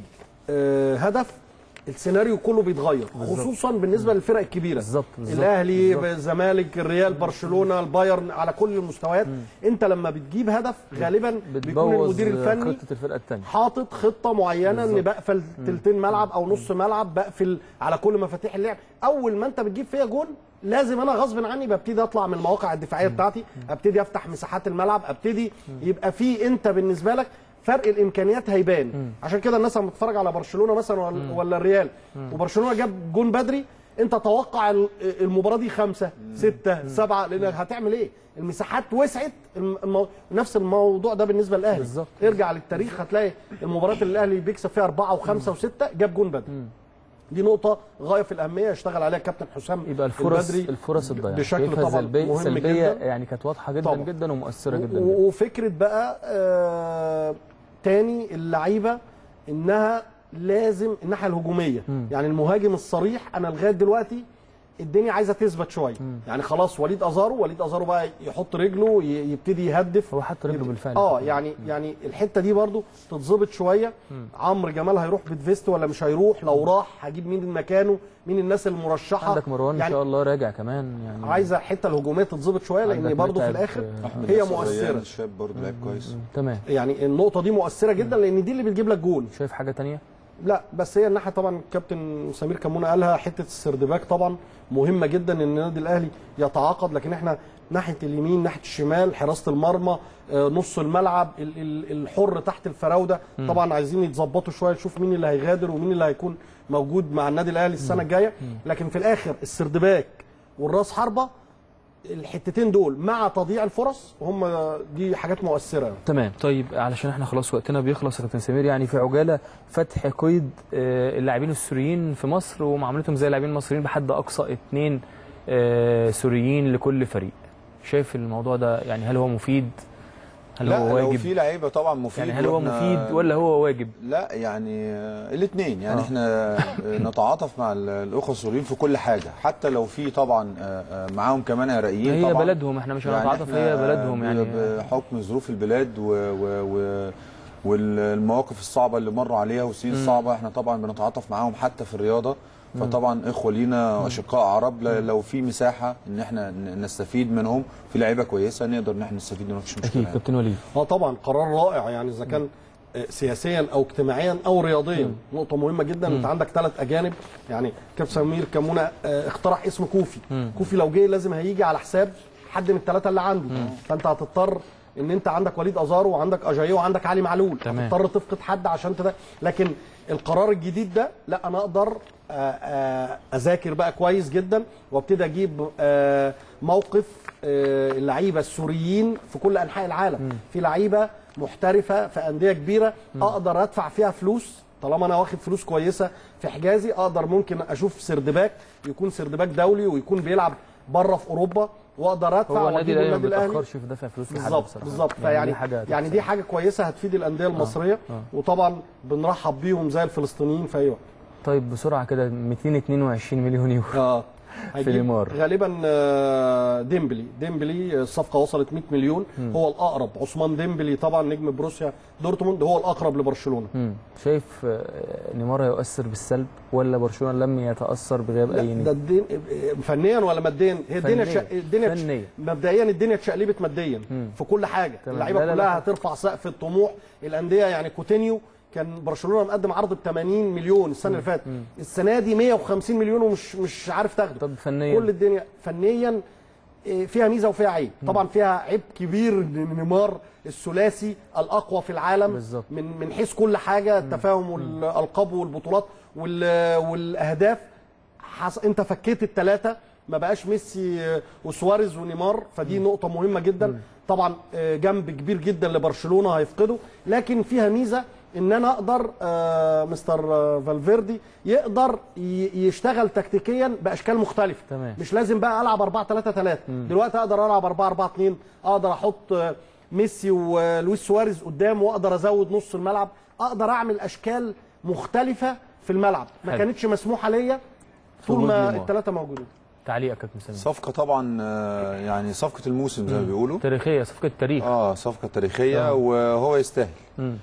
آه هدف السيناريو كله بيتغير خصوصا بالنسبه للفرق الكبيره بالظبط، بالظبط، الاهلي بالظبط. الزمالك الريال برشلونه البايرن على كل المستويات انت لما بتجيب هدف غالبا بيكون بتبوظ المدير الفني خطه الفرقه الثانيه حاطط خطه معينه ان بالظبط. بقفل تلتين ملعب او نص ملعب بقفل على كل مفاتيح اللعب اول ما انت بتجيب فيها جول لازم انا غصب عني ببتدي اطلع من المواقع الدفاعيه بتاعتي ابتدي افتح مساحات الملعب ابتدي يبقى في انت بالنسبه لك فرق الامكانيات هيبان عشان كده الناس لما بتتفرج على برشلونه مثلا ولا- ولا الريال وبرشلونه جاب جون بدري انت توقع ال- المباراه دي خمسه سته سبعه لانك هتعمل ايه؟ المساحات وسعت الم- المو... نفس الموضوع ده بالنسبه للاهلي بالظبط. ارجع للتاريخ هتلاقي المباريات اللي الاهلي بيكسب فيها اربعه وخمسه وسته جاب جون بدري دي نقطة غاية في الأهمية يشتغل عليها كابتن حسام يبقى الفرص البدري الفرص الضياع بشكل شايفها طبعا سلبية مهم سلبيه جدا يعني كانت واضحه جدا طبعا. جدا ومؤثره جدا, و- جدا. وفكره بقى آه تاني اللعيبه انها لازم الناحيه الهجوميه مم. يعني المهاجم الصريح انا لغايه دلوقتي الدنيا عايزه تثبت شويه يعني خلاص وليد ازارو وليد ازارو بقى يحط رجله ي- يبتدي يهدف هو حط رجله بالفعل اه يعني يعني الحته دي برضو تتظبط شويه عمرو جمال هيروح بيدفيست ولا مش هيروح لو راح هجيب مين مكانه مين الناس المرشحه عندك مروان ان يعني شاء الله راجع كمان يعني عايزه الحته الهجوميه تتظبط شويه لان عندك برضو في متعب، الاخر آه، أحمد هي ياسر مؤثره ريان الشاب برضه لعيب كويس تمام يعني النقطه دي مؤثره جدا لان دي اللي بتجيب لك جول شايف حاجه تانية لا بس هي الناحيه طبعا الكابتن سمير كمونه قالها حته السردباك طبعا مهمه جدا ان النادي الاهلي يتعاقد لكن احنا ناحيه اليمين ناحيه الشمال حراسه المرمى آه، نص الملعب ال- ال- الحر تحت الفراوده طبعا عايزين يتظبطوا شويه نشوف مين اللي هيغادر ومين اللي هيكون موجود مع النادي الاهلي السنه الجايه لكن في الاخر السردباك والراس حربه الحتتين دول مع تضييع الفرص هم دي حاجات مؤثره تمام طيب علشان احنا خلاص وقتنا بيخلص يا كابتن سمير يعني في عجاله فتح قيد آه، اللاعبين السوريين في مصر ومعاملتهم زي اللاعبين المصريين بحد اقصى اثنين آه، سوريين لكل فريق شايف الموضوع ده يعني هل هو مفيد هل لا هو لو واجب في لعيبه طبعا مفيد يعني هل هو وإحنا- مفيد ولا هو واجب لا يعني الاثنين يعني آه. آه. احنا آه، نتعاطف مع ال- الاخوه السوريين في كل حاجه حتى لو في طبعا آه، آه، معاهم كمان عراقيين هي طبعا بلدهم احنا مش هنتعاطف إحنا هي بلدهم ب- يعني بحكم ظروف البلاد و, و, و والمواقف الصعبه اللي مروا عليها والسنين مم. الصعبه احنا طبعا بنتعاطف معاهم حتى في الرياضه فطبعا اخوه لينا واشقاء عرب ل- لو في مساحه ان احنا ن- نستفيد منهم في لعيبه كويسه نقدر ان احنا نستفيد منهم مفيش مشكله اكيد يعني. كابتن وليد اه طبعا قرار رائع يعني اذا كان آه، سياسيا او اجتماعيا او رياضيا نقطه مهمه جدا انت عندك ثلاث اجانب يعني كابتن سمير كمونه آه، اقترح اسم كوفي مم. كوفي لو جه لازم هيجي على حساب حد من الثلاثه اللي عنده فانت هتضطر ان انت عندك وليد ازارو وعندك اجاييه وعندك علي معلول تمام. هتضطر تفقد حد عشان تده لكن القرار الجديد ده لا انا اقدر آه، آه، اذاكر بقى كويس جدا وابتدي اجيب آه، موقف آه، اللعيبه السوريين في كل انحاء العالم في لعيبه محترفه في انديه كبيره اقدر ادفع فيها فلوس طالما انا واخد فلوس كويسه في حجازي اقدر ممكن اشوف سردباك يكون سردباك دولي ويكون بيلعب بره في اوروبا واقدر ادفع هو النادي واجيب الاهلي ما النادي الاهلي بيتاخرش في دفع فلوس لحد بالظبط بصراحه بالظبط فيعني دي حاجه يعني دي حاجه كويسه هتفيد الانديه المصريه آه. وطبعا بنرحب بيهم زي الفلسطينيين في اي وقت طيب بسرعه كده 222 مليون يورو اه في نيمار. غالبا آه، ديمبلي ديمبلي الصفقه وصلت 100 مليون هو الاقرب عثمان ديمبلي طبعا نجم بروسيا دورتموند هو الاقرب لبرشلونه مم. شايف آه، نيمار هيؤثر بالسلب ولا برشلونه لم يتاثر بغياب اي ده نجم الدين فنيا ولا ماديا هي الدنيا فنيا. تش... الدنيا تش... فنيا. مبدئيا الدنيا اتشقلبت ماديا مم. في كل حاجه تمام. اللعيبه لا لا كلها لا. هترفع سقف الطموح الانديه يعني كوتينيو كان برشلونه مقدم عرض ب 80 مليون السنه اللي فاتت السنه دي 150 مليون ومش مش عارف تاخده طب فنيا كل الدنيا فنيا إيه، فيها ميزه وفيها عيب طبعا فيها عيب كبير ان نيمار الثلاثي الاقوى في العالم بالظبط. من من حيث كل حاجه التفاهم والالقاب والبطولات وال- والاهداف حص... انت فكيت الثلاثه ما بقاش ميسي وسواريز ونيمار فدي نقطه مهمه جدا طبعا آه، جنب كبير جدا لبرشلونه هيفقده لكن فيها ميزه ان انا اقدر آه، مستر آه، فالفيردي يقدر ي- يشتغل تكتيكيا باشكال مختلفه تمام. مش لازم بقى العب 4 3 3 دلوقتي اقدر العب 4 4 2 اقدر احط آه، ميسي ولويس سواريز قدام واقدر ازود نص الملعب اقدر اعمل اشكال مختلفه في الملعب ما حلو. كانتش مسموحه ليا طول وجود ما نيمار. الثلاثه موجودين تعليق يا كابتن سمير صفقه طبعا آه، يعني صفقه الموسم زي ما بيقولوا تاريخيه صفقه تاريخ اه صفقه تاريخيه آه. وهو يستاهل مم.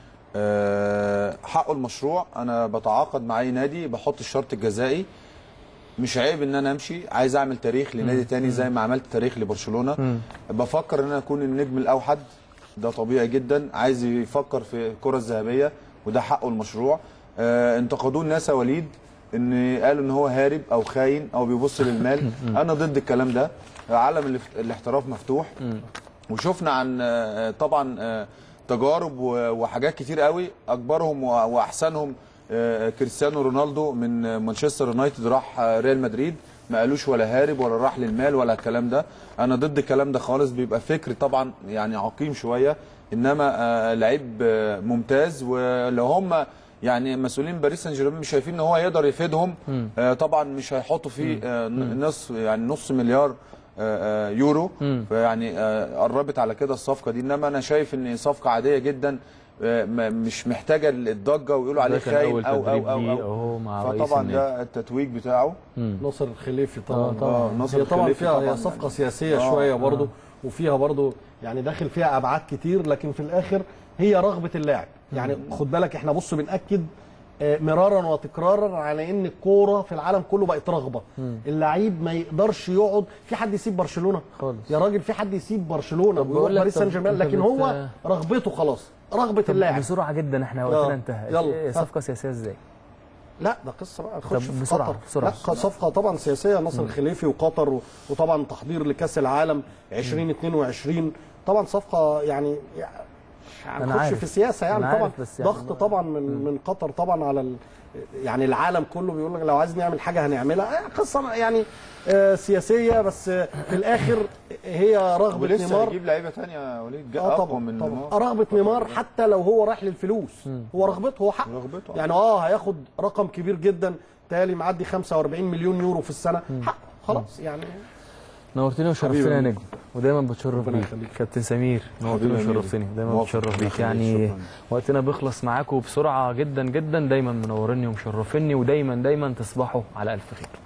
آه، حقه المشروع انا بتعاقد مع اي نادي بحط الشرط الجزائي مش عيب ان انا امشي عايز اعمل تاريخ لنادي تاني زي ما عملت تاريخ لبرشلونه مم. بفكر ان انا اكون النجم الاوحد ده طبيعي جدا عايز يفكر في الكره الذهبيه وده حقه المشروع آه انتقدوه الناس يا وليد ان قالوا ان هو هارب او خاين او بيبص للمال انا ضد الكلام ده عالم الاف- الاحتراف مفتوح وشفنا عن آه، طبعا آه، تجارب و- وحاجات كتير قوي اكبرهم و- واحسنهم آه، كريستيانو رونالدو من آه، مانشستر يونايتد راح آه، ريال مدريد ما قالوش ولا هارب ولا راح للمال ولا الكلام ده انا ضد الكلام ده خالص بيبقى فكر طبعا يعني عقيم شويه انما آه، لعيب آه، ممتاز ولو هم يعني مسؤولين باريس سان جيرمان مش شايفين ان هو يقدر يفيدهم آه، طبعا مش هيحطوا فيه آه، نص يعني نص مليار آه، آه، يورو مم. فيعني آه، قربت على كده الصفقه دي انما انا شايف ان صفقه عاديه جدا آه، ما- مش محتاجه الضجه ويقولوا عليه ده كان خاين أول او تدريب او او, ليه أو. أهو مع رئيس فطبعا النادي. ده التتويج بتاعه مم. ناصر الخليفي آه، طبعا طبعاً. آه، ناصر هي طبعا الخليفي فيها طبعاً هي صفقه سياسيه آه، شويه آه. برضو وفيها برضو يعني داخل فيها ابعاد كتير لكن في الاخر هي رغبه اللاعب يعني خد بالك احنا بص بناكد آه، مرارا وتكرارا على ان الكوره في العالم كله بقت رغبه اللعيب ما يقدرش يقعد في حد يسيب برشلونه خالص. يا راجل في حد يسيب برشلونه طب ويروح بقول لك باريس طب سان جيرمان أنت لكن بت- هو رغبته خلاص رغبه طب اللاعب بسرعه جدا احنا آه، وقتنا انتهى يلا. إيه صفقه سياسيه ازاي لا ده قصه بقى تخش طب في بسرعة، قطر بسرعة. لا صفقه طبعا سياسيه ناصر الخليفي وقطر و- وطبعا تحضير لكاس العالم 2022 طبعا صفقه يعني يعني أنا هنخش عارف. في سياسه يعني أنا طبعا عارف بس يعني ضغط طبعا من من قطر طبعا على ال يعني العالم كله بيقول لك لو عايز نعمل حاجه هنعملها آه، قصه يعني آه، سياسيه بس آه، في الاخر هي رغبه ولسه نيمار هيجيب لعيبه ثانيه يا وليد جا- اه اقوى طبعا من طبعا نيمار. آه، رغبه نيمار حتى لو هو رايح للفلوس هو رغبته هو حق رغبته. يعني اه هياخد رقم كبير جدا تالي معدي 45 مليون يورو في السنه حق خلاص يعني نورتني وشرفتني يا حبيبي. نجم ودايما بتشرف ربنا بيك يخليك. كابتن سمير نورتني حبيبي يا أمير. وشرفتني دايما موافق. بتشرف ربنا بيك يخليك. يعني شكراً. وقتنا بيخلص معاكم بسرعه جدا جدا دايما منورني ومشرفيني ودايما دايما تصبحوا على الف خير